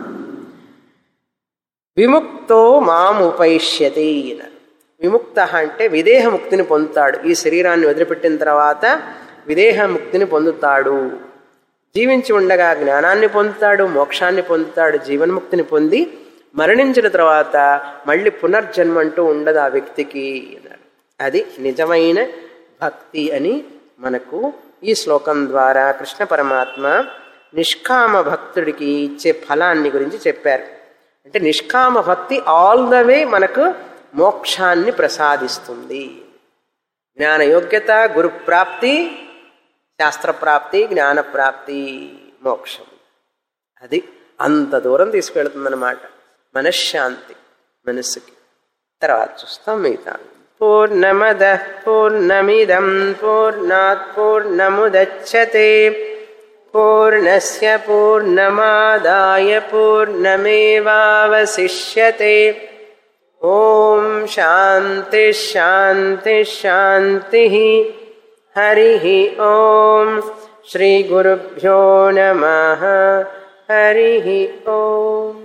విముక్తో మాముపైష్యతి అన్నారు విముక్త అంటే విదేహముక్తిని పొందుతాడు ఈ శరీరాన్ని వదిలిపెట్టిన తర్వాత విదేహముక్తిని పొందుతాడు జీవించి ఉండగా జ్ఞానాన్ని పొందుతాడు మోక్షాన్ని పొందుతాడు జీవన్ముక్తిని పొంది మరణించిన తర్వాత మళ్ళీ పునర్జన్మ అంటూ ఉండదు ఆ వ్యక్తికి అన్నారు అది నిజమైన భక్తి అని మనకు ఈ శ్లోకం ద్వారా కృష్ణ పరమాత్మ నిష్కామ భక్తుడికి ఇచ్చే ఫలాన్ని గురించి చెప్పారు అంటే నిష్కామ భక్తి ఆల్ ద వే మనకు మోక్షాన్ని ప్రసాదిస్తుంది జ్ఞాన యోగ్యత గురు ప్రాప్తి శాస్త్రప్రాప్తి జ్ఞానప్రాప్తి మోక్షం అది అంత దూరం తీసుకెళ్తుందన్నమాట మనశ్శాంతి మనస్సుకి తర్వాత చూస్తాం మిగతా పూర్ణమద పూర్ణమిదం పూర్ణాత్ పూర్ణముదచ్చతే పూర్ణస్య పూర్ణమాదాయ పూర్ణమేవావశిష్యతే ఓం శాంతి శాంతి శాంతి హరి ఓం శ్రీ గురుభ్యో నమ హరి ఓం